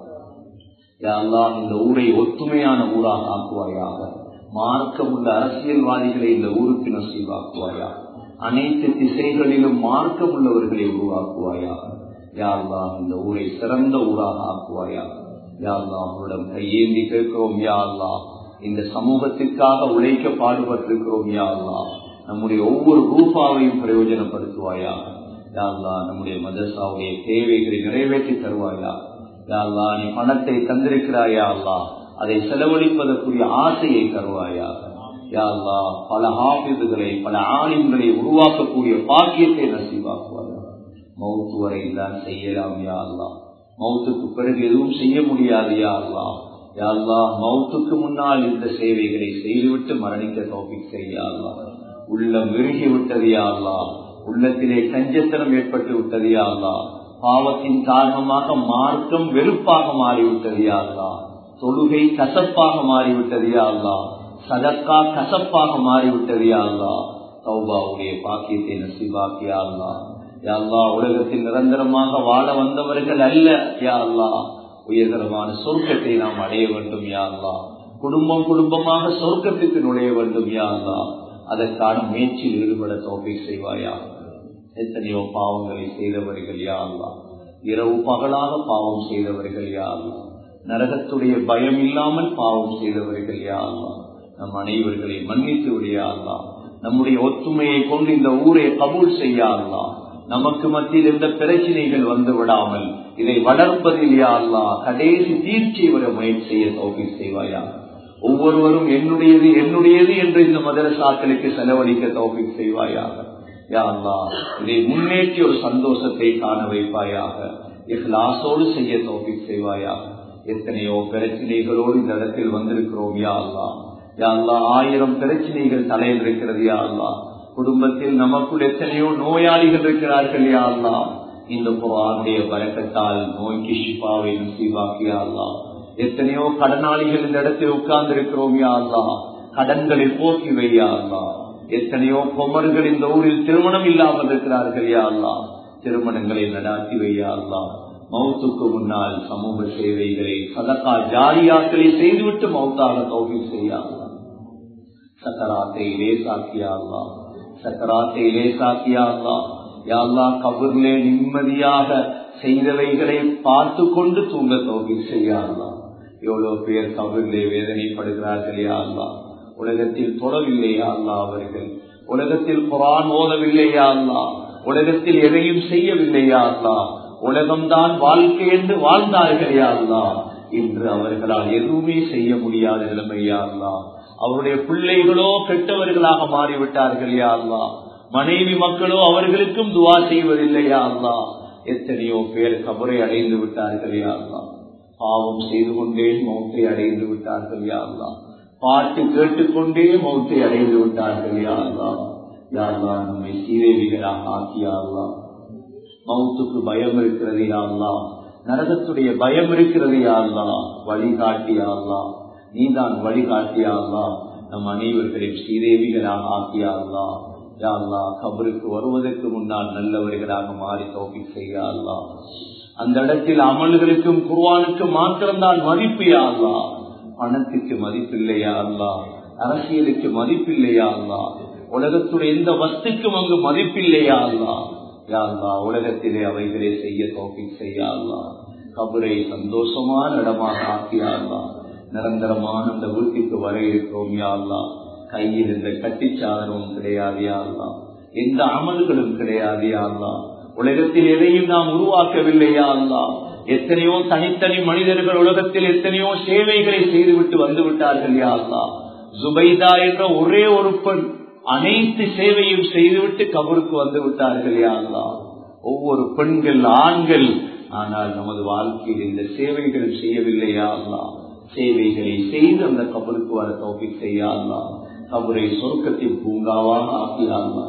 [SPEAKER 1] அல்லா இந்த ஊரை ஒத்துமையான ஊராக ஆக்குவாயாக மார்க்கம் உள்ள அரசியல்வாதிகளை இந்த ஊருக்கு நசீவாக்குவாயா அனைத்து திசைகளிலும் மார்க்கம் உள்ளவர்களை உருவாக்குவாயாக யாழ்லா இந்த ஊரை சிறந்த ஊராக ஆக்குவாயா யாழ்லா அவரிடம் கையேந்தி கேட்கிறோம் யாழ்லா இந்த சமூகத்திற்காக உழைக்க பாடுபட்டிருக்கிறோம் யாழ்லா நம்முடைய ஒவ்வொரு ரூபாவையும் பிரயோஜனப்படுத்துவாயாக யாழ்லா நம்முடைய மதசாவுடைய தேவைகளை நிறைவேற்றி தருவாயா யாழ்லா நீ பணத்தை தந்திருக்கிறாயா அல்லா அதை செலவழிப்பதற்குரிய ஆசையை தருவாயாக யாழ்லா பல ஹாபிதுகளை பல ஆலிம்களை உருவாக்கக்கூடிய பாக்கியத்தை நசீவாக்குவாயா மௌத்து வரை தான் செய்யலாம் யா அல்லா மௌத்துக்கு பிறகு எதுவும் செய்ய முடியாது யா அல்லா யாழ்லா மௌத்துக்கு முன்னால் இந்த சேவைகளை செய்துவிட்டு மரணிக்க தோப்பிக் செய்யாதா உள்ளம் விருகி விட்டது யா அல்லா உள்ளத்திலே கஞ்சத்தனம் ஏற்பட்டு விட்டது யா அல்லா பாவத்தின் காரணமாக மார்க்கம் வெறுப்பாக மாறிவிட்டது யாருலா தொழுகை கசப்பாக மாறிவிட்டது யாருலா சதக்கா கசப்பாக மாறிவிட்டது யாருலா சௌபாவுடைய பாக்கியத்தை நசிபாக்கி யாருலா யாருலா உலகத்தில் நிரந்தரமாக வாழ வந்தவர்கள் அல்ல யாருலா உயர்தரமான சொர்க்கத்தை நாம் அடைய வேண்டும் யாருலா குடும்பம் குடும்பமாக சொர்க்கத்துக்கு நுழைய வேண்டும் யாருலா அதற்கான முயற்சியில் ஈடுபட தோப்பை செய்வாயா எத்தனையோ பாவங்களை செய்தவர்கள் யாருலா இரவு பகலாக பாவம் செய்தவர்கள் யாருலா நரகத்துடைய பயம் இல்லாமல் பாவம் செய்தவர்கள் யாருலா நம் அனைவர்களை மன்னித்து விடையாருலா நம்முடைய ஒத்துமையை கொண்டு இந்த ஊரை கபூல் செய்யாருலா நமக்கு மத்தியில் இருந்த பிரச்சனைகள் வந்து விடாமல் இதை வளர்ப்பதில் யாருலா கடைசி தீர்ச்சி வர முயற்சி செய்ய தோப்பி செய்வாயா ஒவ்வொருவரும் என்னுடையது என்னுடையது என்று இந்த மதரசாக்களுக்கு செலவழிக்க தோப்பி செய்வாயாக யாழ்லா இதை முன்னேற்றி ஒரு சந்தோஷத்தை காண வைப்பாயாக இஹ்லாசோடு செய்ய தோப்பி செய்வாயாக எத்தனையோ பிரச்சனைகளோடு இந்த இடத்தில் வந்திருக்கிறோம் யாழ்லா யாழ்லா ஆயிரம் பிரச்சனைகள் தலையில் இருக்கிறது யாழ்லா குடும்பத்தில் நமக்குள் எத்தனையோ நோயாளிகள் இருக்கிறார்கள் யாழ்லா இந்த புறானுடைய பழக்கத்தால் நோய்க்கு ஷிபாவை நசீவாக்கியாள்லா எத்தனையோ கடனாளிகள் இந்த இடத்தில் உட்கார்ந்து இருக்கிறோம் யாழ்லா கடன்களை போக்கி வையாள்லா எத்தனையோ பொம்மர்கள் இந்த ஊரில் திருமணம் இல்லாமல் இருக்கிறார்கள் யாழ்லா திருமணங்களை நடாத்தி வையாள்லா மௌத்துக்கு முன்னால் சமூக சேவைகளை சதக்கா ஜாரியாக்களை செய்துவிட்டு மௌத்தாக தோல்வி செய்யாதா சக்கராத்தை லேசாக்கியாதா சக்கராத்தை லேசாக்கியாதா யாழ்லா கபூர்லே நிம்மதியாக செய்தவைகளை பார்த்து கொண்டு தூங்க தோல்வி செய்யாதா எவ்வளவு பேர் கபூர்லே வேதனைப்படுகிறார்கள் யாழ்லா உலகத்தில் தொடவில்லையா அல்லா அவர்கள் உலகத்தில் குரான் ஓதவில்லையா அல்லா
[SPEAKER 2] உலகத்தில் எதையும் செய்யவில்லையா அல்லா உலகம்தான் வாழ்க்கை என்று வாழ்ந்தார்கள் யா அல்லா இன்று அவர்களால் எதுவுமே செய்ய முடியாத நிலைமையா அல்லா அவருடைய பிள்ளைகளோ கெட்டவர்களாக மாறிவிட்டார்கள் யா அல்லா மனைவி மக்களோ அவர்களுக்கும் துவா செய்வதில்லையா அல்லா எத்தனையோ பேர் கபரை அடைந்து விட்டார்கள் யா அல்லா பாவம் செய்து கொண்டே மௌத்தை அடைந்து விட்டார்கள் யா அல்லா பாட்டு கேட்டுக்கொண்டே மௌத்தை அடைந்து விட்டார்கள் யா அல்லா யா அல்லா நம்மை சீதேவிகளாக ஆக்கியா அல்லா மௌத்துக்கு பயம் இருக்கிறது யா அல்லா நரகத்துடைய பயம் இருக்கிறது யா அல்லா வழிகாட்டியா அல்லா நீதான் வழிகாட்டியா அல்லா நம் அனைவர்களையும் ஸ்ரீதேவிகளாக ஆக்கியா அல்லா யா அல்லா கபருக்கு வருவதற்கு முன்னால் நல்லவர்களாக மாறி தோப்பி செய்யா அல்லா அந்த இடத்தில் அமல்களுக்கும் குர்வானுக்கும் மாத்திரம்தான் மதிப்பு யா அல்லா பணத்துக்கு மதிப்பில்லையா அல்லா அரசியலுக்கு மதிப்பில்லையா அல்லா உலகத்துடைய எந்த வஸ்துக்கும் அங்கு மதிப்பில்லையா அல்லா யா அல்லா உலகத்திலே அவைகளை செய்ய தோப்பி செய்யா அல்லா கபரை சந்தோஷமான இடமாக ஆக்கியா அல்லா நிரந்தரமான அந்த வீட்டுக்கு வர இருக்கிறோம் யா அல்லா கையில் இந்த கட்டிச்சாதனமும் கிடையாது யா அல்லா எந்த அமல்களும் கிடையாது யா அல்லா உலகத்தில் எதையும் நாம் உருவாக்கவில்லையா அல்லா எத்தனையோ தனித்தனி மனிதர்கள் உலகத்தில் எத்தனையோ சேவைகளை செய்துவிட்டு வந்து விட்டார்கள் யா அல்லா ஜுபைதா என்ற ஒரே ஒரு பெண் அனைத்து சேவையும் செய்துவிட்டு கபருக்கு வந்து விட்டார்கள் யா அல்லா ஒவ்வொரு பெண்கள் ஆண்கள் ஆனால் நமது வாழ்க்கையில் இந்த சேவைகள் செய்யவில்லையா அல்லா சேவைகளை செய்து அந்த கபருக்கு வர தோப்பி செய்யாதா கபரை சொருக்கத்தின் பூங்காவாக ஆக்கியாதா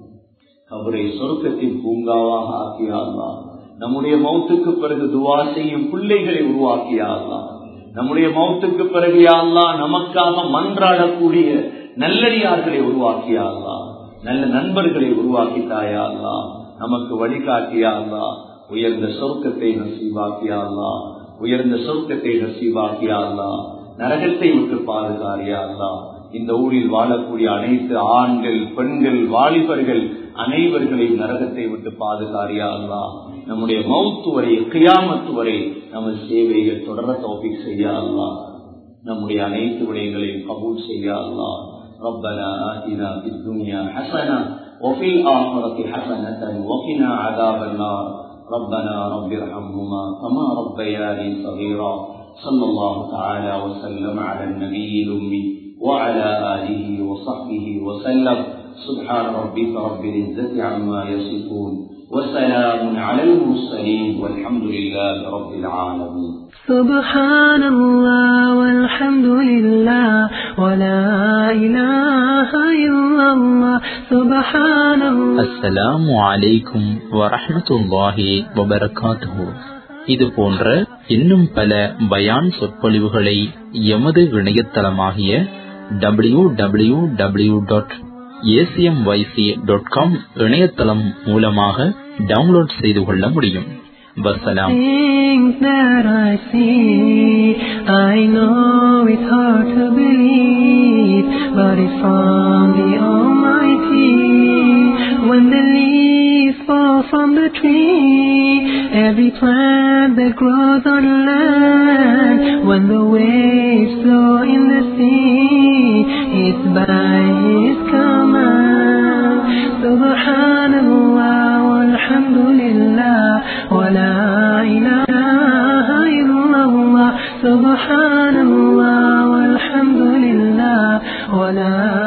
[SPEAKER 2] கபரை சொருக்கத்தின் பூங்காவாக ஆக்கியாதா நம்முடைய மௌத்துக்கு பிறகு துவா செய்யும் பிள்ளைகளை உருவாக்கியாதா நம்முடைய மௌத்துக்கு பிறகு யாழ்லா நமக்காக மன்றாடக்கூடிய நல்லடியார்களை உருவாக்கியாதா நல்ல நண்பர்களை உருவாக்கித்தாயாதா நமக்கு வழிகாட்டியாதா உயர்ந்த சொர்க்கத்தை நசீவாக்கியாதா உயர்ந்த சொர்க்கத்தை நசீவாக்கியாதா நரகத்தை விட்டு பாதுகாரியாதா இந்த ஊரில் வாழக்கூடிய அனைத்து ஆண்கள் பெண்கள் வாலிபர்கள் அனைவர்களையும் நரகத்தை விட்டு பாதுகாரியாதா நம்முடைய மௌத்து வரை கியாமத்து வரை நமது சேவைகள் தொடர தோப்பி செய்யாதா நம்முடைய அனைத்து விடயங்களையும் கபூல் செய்யாதா ربنا آتنا في الدنيا حسنة وفي الآخرة حسنة وقنا عذاب النار ربنا رب ارحمهما كما ربياني صغيرا صلى الله تعالى وسلم على النبي الأمي وعلى آله وصحبه وسلم سبحان ربك رب العزة عما يصفون وسلام على المرسلين والحمد لله رب العالمين
[SPEAKER 3] سبحان الله والحمد لله ولا إله إلا الله سبحان الله
[SPEAKER 4] அஸ்ஸலாமு அலைக்கும் வரஹ்மத்துல்லாஹி வபரகாத்துஹு இது போன்ற இன்னும் பல பயான் சொற்பொழிவுகளை எமது இணையதளமாகிய W W W dot ACMYC dot com இணையதளம் மூலமாக டவுன்லோட் செய்து கொள்ள முடியும் வசலாம்
[SPEAKER 3] Things that I see, I know it's hard to believe, but it's from the Almighty. When the leaves fall from the tree, every plant that grows on land, when the waves flow in the sea, it's by His command. Subhanallah, walhamdulillah, wa la ilaha illallah. Subhanallah, walhamdulillah, wa la